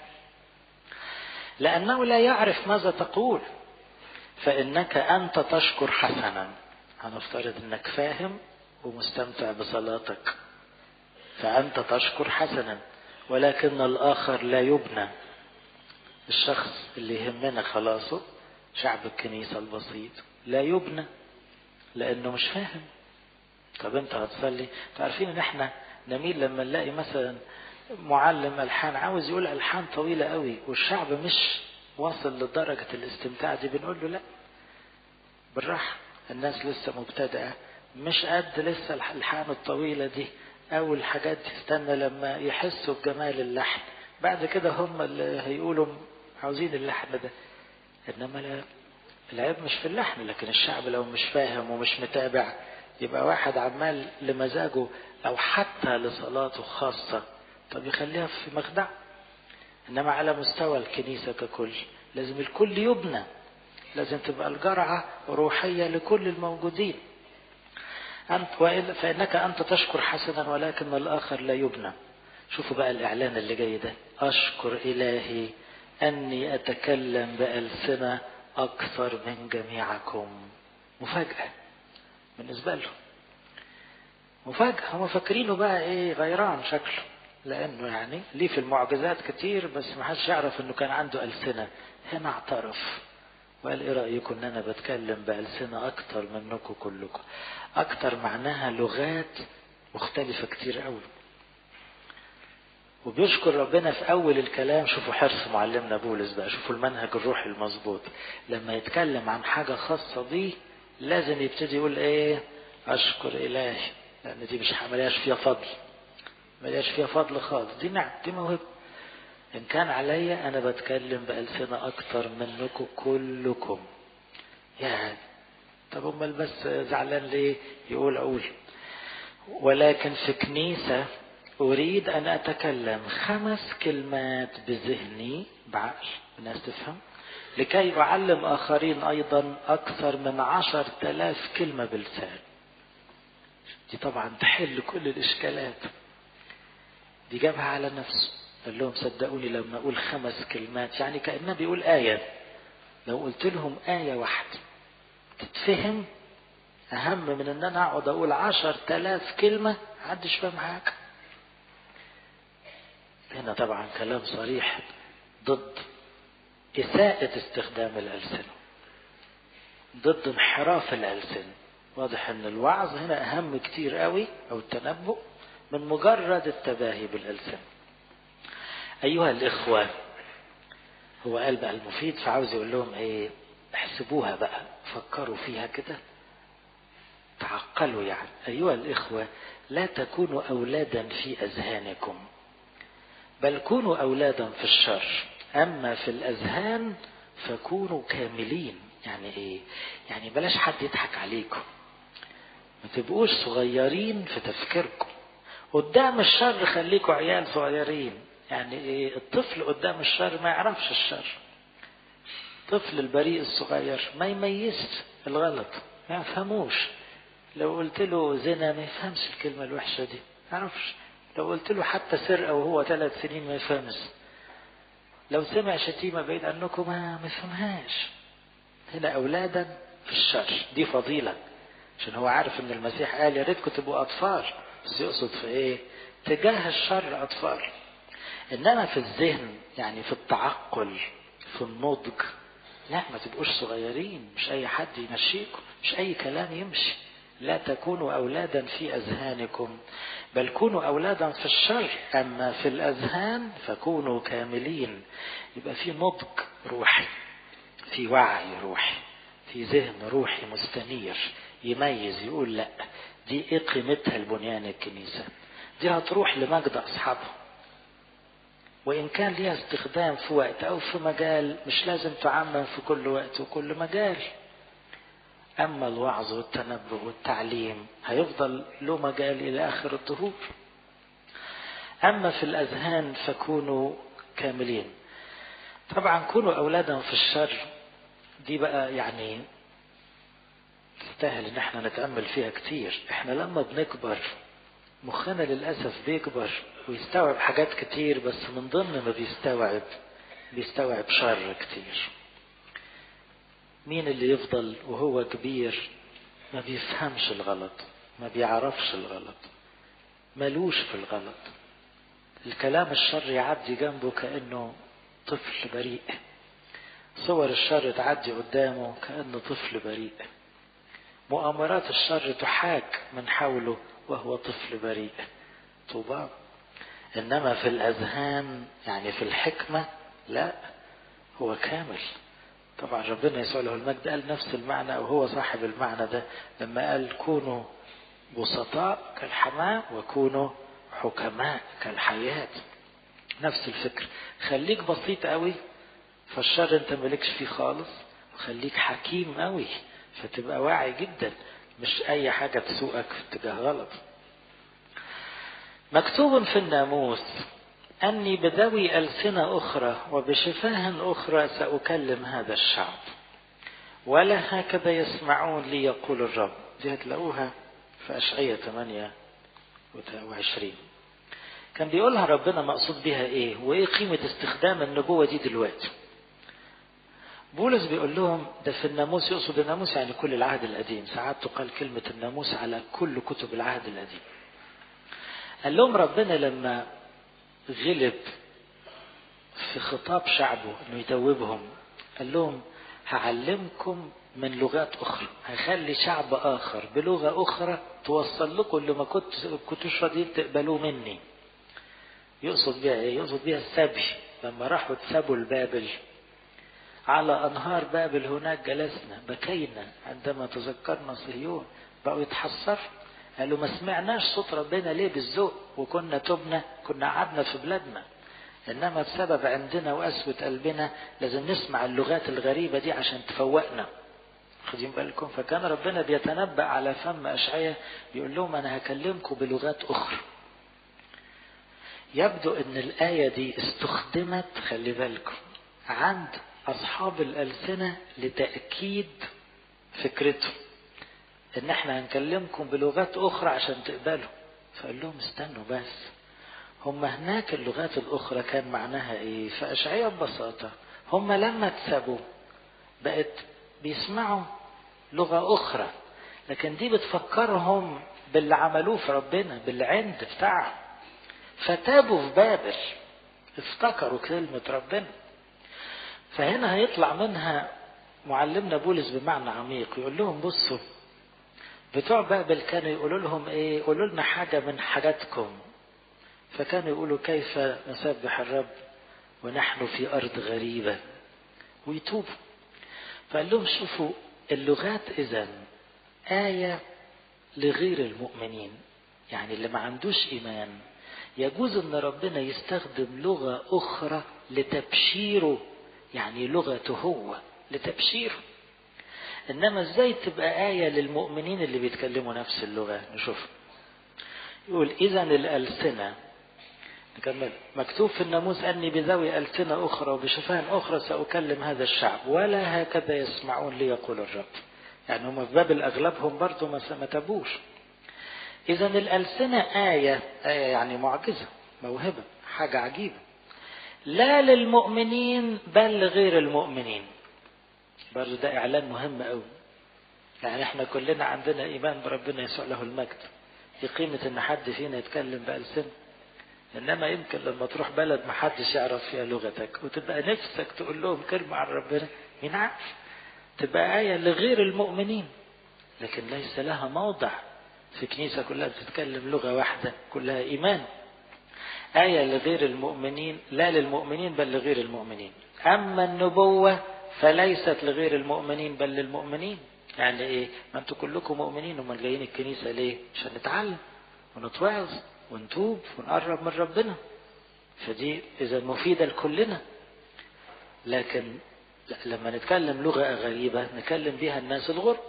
لانه لا يعرف ماذا تقول فانك انت تشكر حسنا هنفترض انك فاهم ومستمتع بصلاتك فأنت تشكر حسنا ولكن الآخر لا يبنى الشخص اللي يهمنا خلاصه شعب الكنيسة البسيط لا يبنى لأنه مش فاهم طب أنت هتصلي تعرفين إن إحنا نميل لما نلاقي مثلا معلم ألحان عاوز يقول ألحان طويلة قوي والشعب مش واصل لدرجة الاستمتاع دي بنقول له لا بالراحة الناس لسه مبتدئة مش قد لسه الألحان الطويلة دي أو الحاجات دي استنى لما يحسوا بجمال اللحن بعد كده هم اللي هيقولوا عاوزين اللحن ده إنما لا العيب مش في اللحن لكن الشعب لو مش فاهم ومش متابع يبقى واحد عمال لمزاجه أو حتى لصلاته خاصة طب يخليها في مخدع إنما على مستوى الكنيسة ككل لازم الكل يبنى لازم تبقى الجرعة روحية لكل الموجودين أنت وإلا فإنك أنت تشكر حسنا ولكن الآخر لا يبنى شوفوا بقى الإعلان اللي جاي ده أشكر إلهي أني أتكلم بألسنة أكثر من جميعكم مفاجأة بالنسبة له مفاجأة هم فاكرينه بقى إيه غيران شكله لأنه يعني ليه في المعجزات كتير بس ما حدش يعرف إنه كان عنده ألسنة هنا اعترف وقال ايه رأيكم ان انا بتكلم بألسنة اكتر منكم كلكم اكتر معناها لغات مختلفة كتير قوي وبيشكر ربنا في اول الكلام شوفوا حرص معلمنا بولس بقى شوفوا المنهج الروحي المظبوط لما يتكلم عن حاجة خاصة بيه لازم يبتدي يقول ايه اشكر الهي لان دي مش ملياش فيها فضل ملياش فيها فضل خالص دي نعم دي موهبة إن كان عليا أنا بتكلم بألسنة أكتر منكم كلكم يعني طب أمال بس زعلان ليه يقول أقول ولكن في كنيسة أريد أن أتكلم خمس كلمات بذهني بعقل الناس تفهم لكي أعلم آخرين أيضا أكثر من عشر تلاف كلمة بلسان دي طبعا تحل كل الإشكالات دي جابها على نفسه قال لهم صدقوني لما اقول خمس كلمات يعني كانه بيقول ايه لو قلت لهم ايه واحده تتفهم اهم من ان انا اقعد اقول عشر تلاف كلمه محدش فاهم حاجه هنا طبعا كلام صريح ضد إساءة استخدام الألسنة ضد انحراف الألسن واضح ان الوعظ هنا اهم كتير قوي او التنبؤ من مجرد التباهي بالألسنة أيها الإخوة هو قال بقى المفيد فعاوز يقول لهم إيه احسبوها بقى فكروا فيها كده تعقلوا يعني أيها الإخوة لا تكونوا أولادا في أذهانكم بل كونوا أولادا في الشر أما في الأذهان فكونوا كاملين يعني إيه يعني بلاش حد يضحك عليكم ما تبقوش صغيرين في تفكيركم قدام الشر خليكوا عيال صغيرين يعني ايه الطفل قدام الشر ما يعرفش الشر الطفل البريء الصغير ما يميزش الغلط ما يفهموش لو قلت له زنا ما يفهمش الكلمة الوحشة دي ما يعرفش لو قلت له حتى سرقة وهو ثلاث سنين ما يفهمش لو سمع شتيمة بعيد عنكم ما ما يفهمهاش هنا أولادا في الشر دي فضيلة عشان هو عارف ان المسيح قال يا ريتكم تبقوا أطفال بس يقصد في ايه تجاه الشر أطفال انما في الذهن يعني في التعقل في النضج لا ما تبقوش صغيرين مش اي حد يمشيكم مش اي كلام يمشي لا تكونوا أولادا في أذهانكم بل كونوا أولادا في الشر أما في الأذهان فكونوا كاملين يبقى في نضج روحي في وعي روحي في ذهن روحي مستنير يميز يقول لا دي ايه قيمتها البنيان الكنيسة دي هتروح لمجد أصحابها وإن كان ليها استخدام في وقت أو في مجال مش لازم تعمم في كل وقت وكل مجال أما الوعظ والتنبه والتعليم هيفضل له مجال إلى آخر الظهور أما في الأذهان فكونوا كاملين طبعا كونوا أولادا في الشر دي بقى يعني تستاهل ان احنا نتأمل فيها كتير احنا لما بنكبر مخنا للأسف بيكبر ويستوعب حاجات كتير بس من ضمن ما بيستوعب بيستوعب شر كتير مين اللي يفضل وهو كبير ما بيفهمش الغلط ما بيعرفش الغلط ملوش في الغلط الكلام الشر يعدي جنبه كأنه طفل بريء صور الشر تعدي قدامه كأنه طفل بريء مؤامرات الشر تحاك من حوله وهو طفل بريء طوبى إنما في الأذهان يعني في الحكمة لا هو كامل طبعا ربنا يسوع له المجد قال نفس المعنى وهو صاحب المعنى ده لما قال كونوا بسطاء كالحماة وكونوا حكماء كالحياة نفس الفكر خليك بسيط قوي فالشر انت مالكش فيه خالص وخليك حكيم قوي فتبقى واعي جدا مش اي حاجة تسوقك في اتجاه غلط مكتوب في الناموس أني بذوي ألسنة أخرى وبشفاه أخرى سأكلم هذا الشعب ولا هكذا يسمعون لي يقول الرب دي هتلاقوها في أشعية 28 كان بيقولها ربنا مقصود بها ايه وايه قيمة استخدام النبوة دي دلوقتي بولس بيقول لهم ده في الناموس يقصد الناموس يعني كل العهد القديم ساعات تقال كلمة الناموس على كل كتب العهد القديم قال لهم ربنا لما غلب في خطاب شعبه انه يتوبهم قال لهم هعلمكم من لغات اخرى هخلي شعب اخر بلغه اخرى توصل لكم اللي ما كنت كنتوش راضيين تقبلوه مني يقصد بها ايه يقصد بها السبي لما راحوا اتسابوا لبابل على انهار بابل هناك جلسنا بكينا عندما تذكرنا صهيون بقوا يتحسروا قالوا ما سمعناش صوت ربنا ليه بالذوق وكنا تبنا كنا قعدنا في بلادنا انما بسبب عندنا وقسوة قلبنا لازم نسمع اللغات الغريبة دي عشان تفوقنا خدين بالكم فكان ربنا بيتنبأ على فم أشعية بيقول لهم أنا هكلمكم بلغات أخرى يبدو أن الآية دي استخدمت خلي بالكم عند أصحاب الألسنة لتأكيد فكرته ان احنا هنكلمكم بلغات اخرى عشان تقبلوا فقال لهم استنوا بس هم هناك اللغات الاخرى كان معناها ايه فاشعياء ببساطة هم لما اتسابوا بقت بيسمعوا لغة اخرى لكن دي بتفكرهم باللي عملوه في ربنا بالعند بتاعهم فتابوا في بابل افتكروا كلمة ربنا فهنا هيطلع منها معلمنا بولس بمعنى عميق يقول لهم بصوا بتوع بابل كانوا يقولوا لهم ايه قولوا لنا حاجة من حاجاتكم فكانوا يقولوا كيف نسبح الرب ونحن في أرض غريبة ويتوبوا فقال لهم شوفوا اللغات إذا آية لغير المؤمنين يعني اللي ما عندوش إيمان يجوز أن ربنا يستخدم لغة أخرى لتبشيره يعني لغته هو لتبشيره انما ازاي تبقى آية للمؤمنين اللي بيتكلموا نفس اللغة نشوف يقول اذا الألسنة نكمل مكتوب في الناموس أني بذوي ألسنة أخرى وبشفاه أخرى سأكلم هذا الشعب ولا هكذا يسمعون لي يقول الرب يعني هم في باب أغلبهم برضه ما تابوش إذا الألسنة آية آية يعني معجزة موهبة حاجة عجيبة لا للمؤمنين بل لغير المؤمنين برضه ده إعلان مهم قوي يعني احنا كلنا عندنا إيمان بربنا يسوع له المجد في قيمة إن حد فينا يتكلم بألسن إنما يمكن لما تروح بلد ما حدش يعرف فيها لغتك وتبقى نفسك تقول لهم كلمة عن ربنا مين عارف تبقى آية لغير المؤمنين لكن ليس لها موضع في كنيسة كلها بتتكلم لغة واحدة كلها إيمان آية لغير المؤمنين لا للمؤمنين بل لغير المؤمنين أما النبوة فليست لغير المؤمنين بل للمؤمنين يعني إيه ما أنتوا كلكم مؤمنين ومن جايين الكنيسة ليه عشان نتعلم ونتوعظ ونتوب ونقرب من ربنا فدي إذا مفيدة لكلنا لكن لما نتكلم لغة غريبة نكلم بها الناس الغرب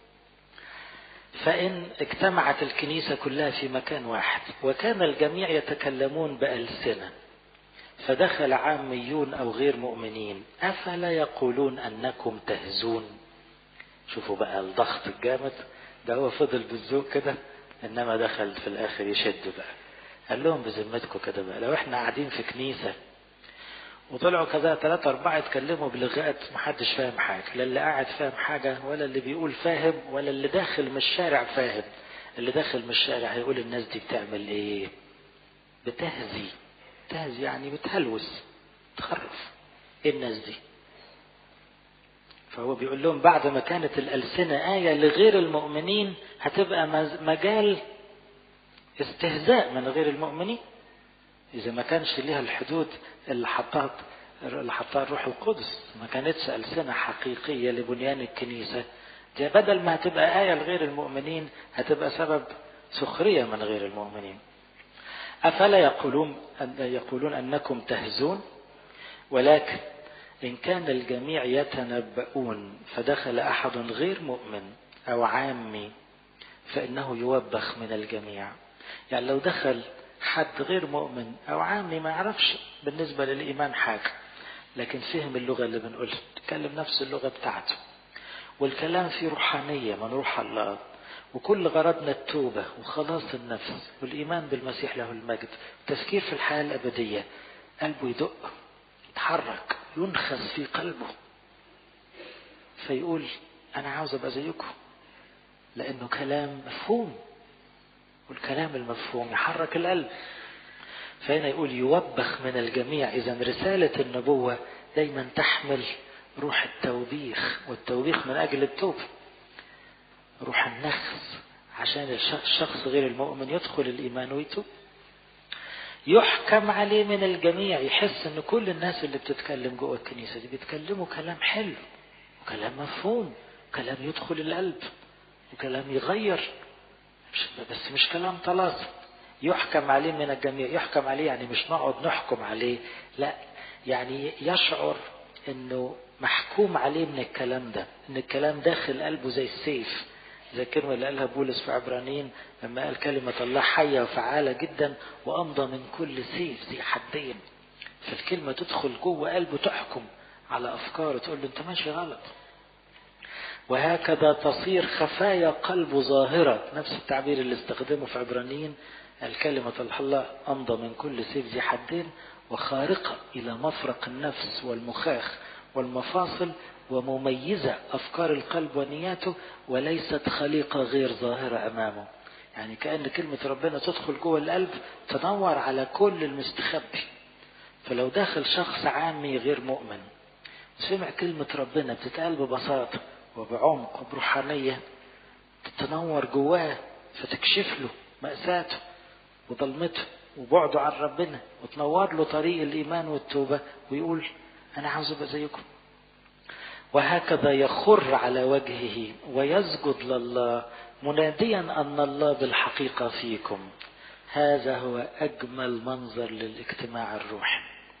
فإن اجتمعت الكنيسة كلها في مكان واحد وكان الجميع يتكلمون بألسنة فدخل عاميون أو غير مؤمنين أفلا يقولون أنكم تهزون شوفوا بقى الضغط الجامد ده هو فضل بالذوق كده إنما دخل في الآخر يشد بقى قال لهم بذمتكم كده بقى لو احنا قاعدين في كنيسة وطلعوا كذا ثلاثة أربعة يتكلموا بلغات محدش فاهم حاجة لا اللي قاعد فاهم حاجة ولا اللي بيقول فاهم ولا اللي داخل من الشارع فاهم اللي داخل من الشارع هيقول الناس دي بتعمل ايه بتهزي تهزي يعني بتهلوس تخرف ايه الناس دي فهو بيقول لهم بعد ما كانت الألسنة آية لغير المؤمنين هتبقى مجال استهزاء من غير المؤمنين إذا ما كانش ليها الحدود اللي حطها اللي حطها الروح القدس ما كانتش ألسنة حقيقية لبنيان الكنيسة دي بدل ما هتبقى آية لغير المؤمنين هتبقى سبب سخرية من غير المؤمنين أفلا يقولون أن يقولون أنكم تهزون ولكن إن كان الجميع يتنبؤون فدخل أحد غير مؤمن أو عامي فإنه يوبخ من الجميع يعني لو دخل حد غير مؤمن أو عامي ما يعرفش بالنسبة للإيمان حاجة لكن فهم اللغة اللي بنقولها تكلم نفس اللغة بتاعته والكلام فيه روحانية من روح الله وكل غرضنا التوبة وخلاص النفس والإيمان بالمسيح له المجد التفكير في الحياة الأبدية قلبه يدق يتحرك ينخس في قلبه فيقول أنا عاوز أبقى زيكم لأنه كلام مفهوم والكلام المفهوم يحرك القلب فهنا يقول يوبخ من الجميع إذا رسالة النبوة دايما تحمل روح التوبيخ والتوبيخ من أجل التوبة روح النخس عشان الشخص غير المؤمن يدخل الإيمان ويتوب يحكم عليه من الجميع يحس ان كل الناس اللي بتتكلم جوه الكنيسة دي بيتكلموا كلام حلو وكلام مفهوم وكلام يدخل القلب وكلام يغير بس مش كلام طلاسم يحكم عليه من الجميع يحكم عليه يعني مش نقعد نحكم عليه لا يعني يشعر انه محكوم عليه من الكلام ده ان الكلام داخل قلبه زي السيف زي الكلمة اللي قالها بولس في عبرانيين لما قال كلمة الله حية وفعالة جدا وأمضى من كل سيف ذي حدين فالكلمة تدخل جوه قلبه تحكم على أفكاره تقول له أنت ماشي غلط وهكذا تصير خفايا قلبه ظاهرة نفس التعبير اللي استخدمه في عبرانيين الكلمة الله أمضى من كل سيف ذي حدين وخارقة إلى مفرق النفس والمخاخ والمفاصل ومميزة أفكار القلب ونياته وليست خليقة غير ظاهرة أمامه يعني كأن كلمة ربنا تدخل جوه القلب تنور على كل المستخبي فلو داخل شخص عامي غير مؤمن سمع كلمة ربنا بتتقال ببساطة وبعمق وبروحانية تتنور جواه فتكشف له مأساته وظلمته وبعده عن ربنا وتنور له طريق الإيمان والتوبة ويقول أنا عاوز أبقى زيكم وهكذا يخر على وجهه ويسجد لله مناديا أن الله بالحقيقة فيكم هذا هو أجمل منظر للاجتماع الروحي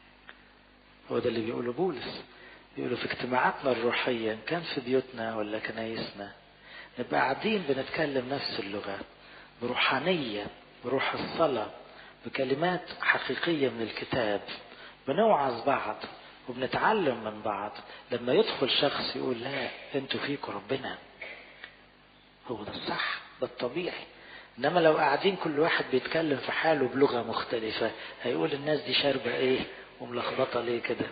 هو ده اللي بيقوله بولس بيقولوا في اجتماعاتنا الروحية كان في بيوتنا ولا كنايسنا نبقى قاعدين بنتكلم نفس اللغة بروحانية بروح الصلاة بكلمات حقيقية من الكتاب بنوعظ بعض وبنتعلم من بعض لما يدخل شخص يقول لا انتوا فيكم ربنا هو ده الصح ده الطبيعي انما لو قاعدين كل واحد بيتكلم في حاله بلغه مختلفه هيقول الناس دي شاربه ايه وملخبطه ليه كده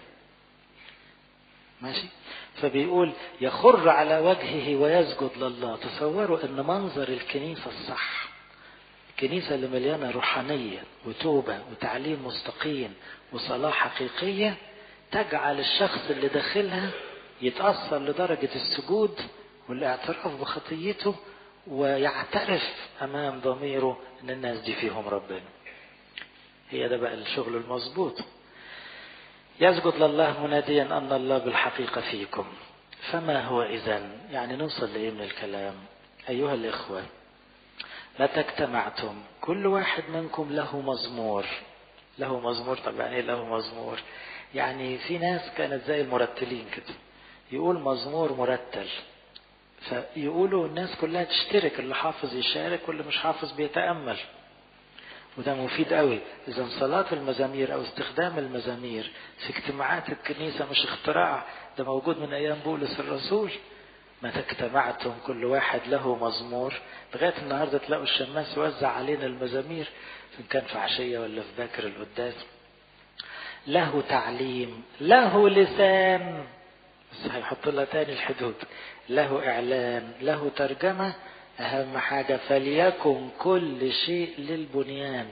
ماشي فبيقول يخر على وجهه ويسجد لله تصوروا ان منظر الكنيسه الصح الكنيسه اللي مليانه روحانيه وتوبه وتعليم مستقيم وصلاه حقيقيه تجعل الشخص اللي داخلها يتأثر لدرجة السجود والاعتراف بخطيته ويعترف أمام ضميره أن الناس دي فيهم ربنا هي ده بقى الشغل المظبوط يسجد لله مناديا أن الله بالحقيقة فيكم فما هو إذا يعني نوصل لإيه من الكلام أيها الإخوة متى اجتمعتم كل واحد منكم له مزمور له مزمور طبعا ايه له مزمور يعني في ناس كانت زي المرتلين كده يقول مزمور مرتل فيقولوا الناس كلها تشترك اللي حافظ يشارك واللي مش حافظ بيتأمل وده مفيد قوي اذا صلاة المزامير او استخدام المزامير في اجتماعات الكنيسة مش اختراع ده موجود من ايام بولس الرسول متى اجتمعتم كل واحد له مزمور لغاية النهاردة تلاقوا الشماس يوزع علينا المزامير إن كان في عشية ولا في باكر القداس له تعليم له لسان بس هيحط لها تاني الحدود له إعلان له ترجمة أهم حاجة فليكن كل شيء للبنيان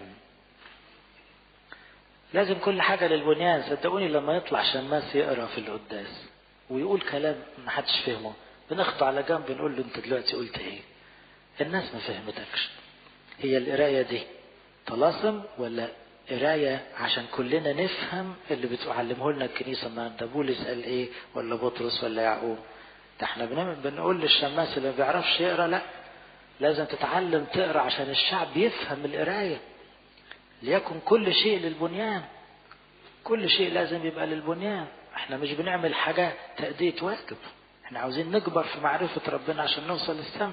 لازم كل حاجة للبنيان صدقوني لما يطلع شماس يقرأ في القداس ويقول كلام ما حدش فهمه بناخده على جنب نقول له انت دلوقتي قلت ايه الناس ما فهمتكش هي القراية دي طلاسم ولا قراية عشان كلنا نفهم اللي بتعلمه لنا الكنيسة النهارده بولس قال ايه ولا بطرس ولا يعقوب ده احنا بنقول للشماس اللي ما بيعرفش يقرا لا لازم تتعلم تقرا عشان الشعب يفهم القراية ليكن كل شيء للبنيان كل شيء لازم يبقى للبنيان احنا مش بنعمل حاجة تأدية واجب احنا عاوزين نكبر في معرفة ربنا عشان نوصل للسماء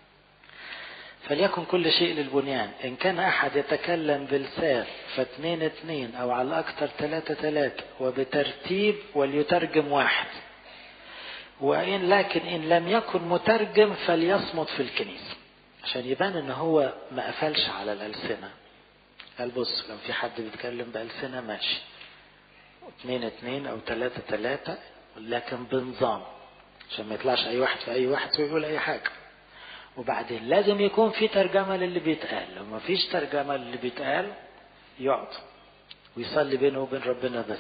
فليكن كل شيء للبنيان إن كان أحد يتكلم بلسان فاثنين اثنين أو على أكثر ثلاثة ثلاثة وبترتيب وليترجم واحد وإن لكن إن لم يكن مترجم فليصمت في الكنيسة عشان يبان إن هو ما قفلش على الألسنة قال بص لو في حد بيتكلم بألسنة ماشي اثنين اثنين أو ثلاثة ثلاثة لكن بنظام عشان ما يطلعش أي واحد في أي واحد ويقول أي حاجة وبعدين لازم يكون في ترجمة للي بيتقال لو ما فيش ترجمة للي بيتقال يقعد ويصلي بينه وبين ربنا بس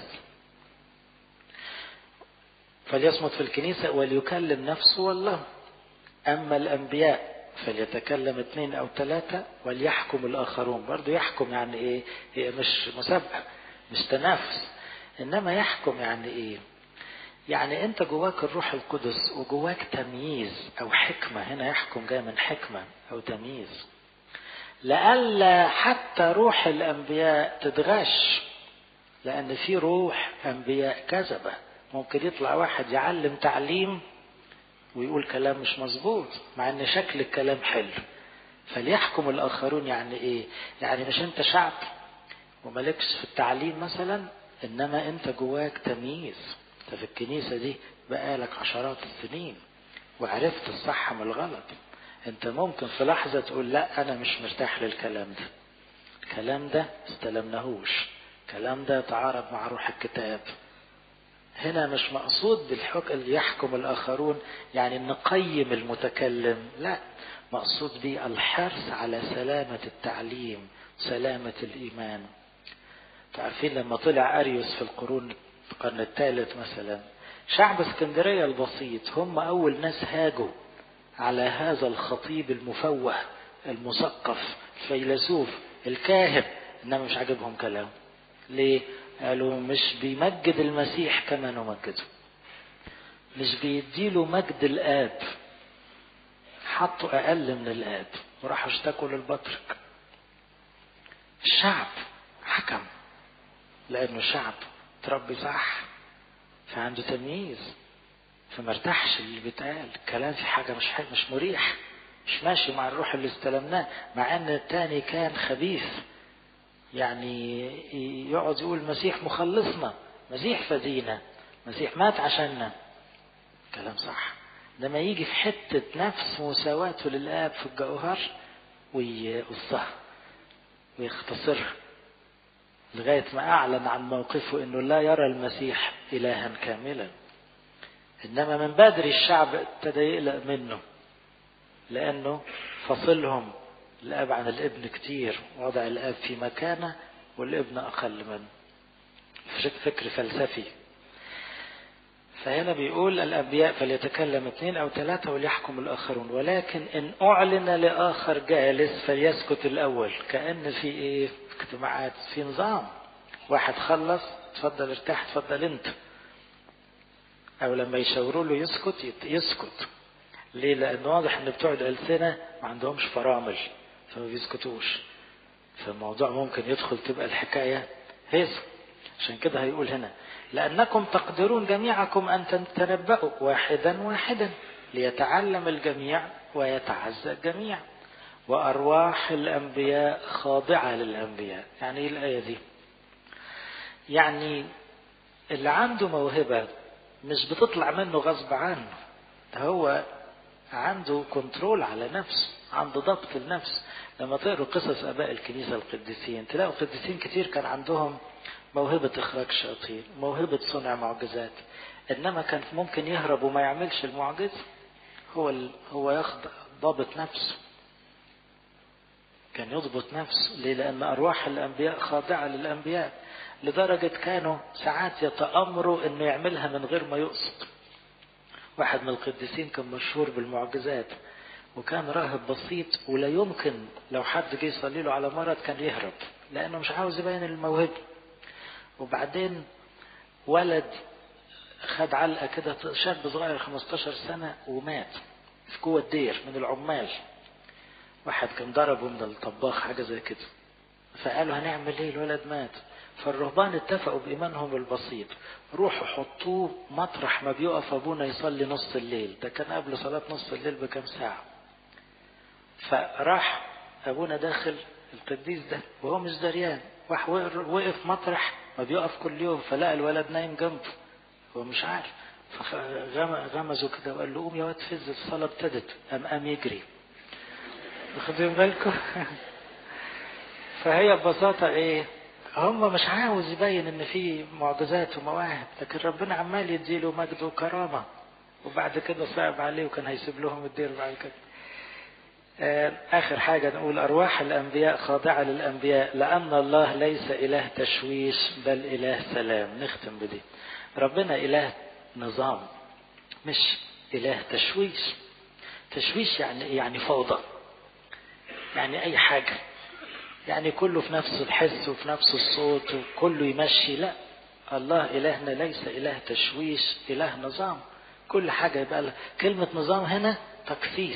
فليصمت في الكنيسة وليكلم نفسه والله أما الأنبياء فليتكلم اثنين أو ثلاثة وليحكم الآخرون برضو يحكم يعني إيه هي مش مسابقة مش تنافس إنما يحكم يعني إيه يعني انت جواك الروح القدس وجواك تمييز او حكمة هنا يحكم جاي من حكمة او تمييز لألا حتى روح الأنبياء تتغش لأن في روح أنبياء كذبة ممكن يطلع واحد يعلم تعليم ويقول كلام مش مظبوط مع ان شكل الكلام حلو فليحكم الآخرون يعني ايه يعني مش انت شعب ومالكش في التعليم مثلا انما انت جواك تمييز انت في الكنيسة دي بقالك عشرات السنين وعرفت الصح من الغلط انت ممكن في لحظة تقول لا انا مش مرتاح للكلام ده الكلام ده استلمناهوش الكلام ده يتعارض مع روح الكتاب هنا مش مقصود بالحكم اللي يحكم الآخرون يعني نقيم المتكلم لا مقصود به الحرص على سلامة التعليم سلامة الإيمان تعرفين لما طلع أريوس في القرون القرن الثالث مثلا شعب اسكندرية البسيط هم أول ناس هاجوا على هذا الخطيب المفوه المثقف الفيلسوف الكاهن إنما مش عاجبهم كلام ليه؟ قالوا مش بيمجد المسيح كما نمجده مش بيديله مجد الآب حطوا أقل من الآب وراحوا اشتكوا للبطرك الشعب حكم لأنه شعب تربي صح فعنده تمييز فما ارتاحش اللي بيتقال الكلام في حاجة مش حاجة مش مريح مش ماشي مع الروح اللي استلمناه مع ان التاني كان خبيث يعني يقعد يقول المسيح مخلصنا مسيح فدينا مسيح مات عشاننا كلام صح لما يجي في حتة نفس مساواته للآب في الجوهر ويقصها ويختصرها لغاية ما أعلن عن موقفه أنه لا يرى المسيح إلها كاملا إنما من بدري الشعب ابتدى يقلق منه لأنه فصلهم الأب عن الابن كتير وضع الأب في مكانه والابن أقل منه فكر فلسفي فهنا بيقول الأنبياء فليتكلم اثنين أو ثلاثة وليحكم الآخرون ولكن إن أعلن لآخر جالس فليسكت الأول كأن في إيه اجتماعات في نظام واحد خلص اتفضل ارتاح اتفضل انت أو لما يشاوروا له يسكت يسكت ليه؟ لأن واضح إن بتوع الألسنة ما عندهمش فرامل فما بيسكتوش فالموضوع ممكن يدخل تبقى الحكاية هيصة عشان كده هيقول هنا لأنكم تقدرون جميعكم أن تتنبأوا واحدا واحدا ليتعلم الجميع ويتعزى الجميع وأرواح الأنبياء خاضعة للأنبياء يعني إيه الآية دي يعني اللي عنده موهبة مش بتطلع منه غصب عنه هو عنده كنترول على نفسه عنده ضبط النفس لما تقروا قصص اباء الكنيسه القديسين تلاقوا قديسين كتير كان عندهم موهبه اخراج شياطين موهبه صنع معجزات انما كان ممكن يهرب وما يعملش المعجزه هو ال... هو ياخد ضابط نفسه كان يضبط نفسه ليه لان ارواح الانبياء خاضعه للانبياء لدرجه كانوا ساعات يتامروا انه يعملها من غير ما يقصد واحد من القديسين كان مشهور بالمعجزات وكان راهب بسيط ولا يمكن لو حد جه يصلي له على مرض كان يهرب لانه مش عاوز يبين الموهبه وبعدين ولد خد علقه كده شاب صغير 15 سنه ومات في جوه الدير من العمال واحد كان ضربه من الطباخ حاجه زي كده فقالوا هنعمل ايه الولد مات فالرهبان اتفقوا بإيمانهم البسيط روحوا حطوه مطرح ما بيقف أبونا يصلي نص الليل ده كان قبل صلاة نص الليل بكم ساعة فراح أبونا داخل القديس ده وهو مش دريان راح وقف مطرح ما بيقف كل يوم فلقى الولد نايم جنبه هو مش عارف فغمزه كده وقال له قوم يا واد فز الصلاة ابتدت قام قام يجري واخدين بالكم فهي ببساطة ايه هم مش عاوز يبين ان في معجزات ومواهب لكن ربنا عمال يديله مجد وكرامة وبعد كده صعب عليه وكان هيسيب لهم الدير بعد كده آخر حاجة نقول أرواح الأنبياء خاضعة للأنبياء لأن الله ليس إله تشويش بل إله سلام نختم بدي ربنا إله نظام مش إله تشويش تشويش يعني يعني فوضى يعني أي حاجة يعني كله في نفس الحس وفي نفس الصوت وكله يمشي لا الله إلهنا ليس إله تشويش إله نظام كل حاجة يبقى لها كلمة نظام هنا تقسيس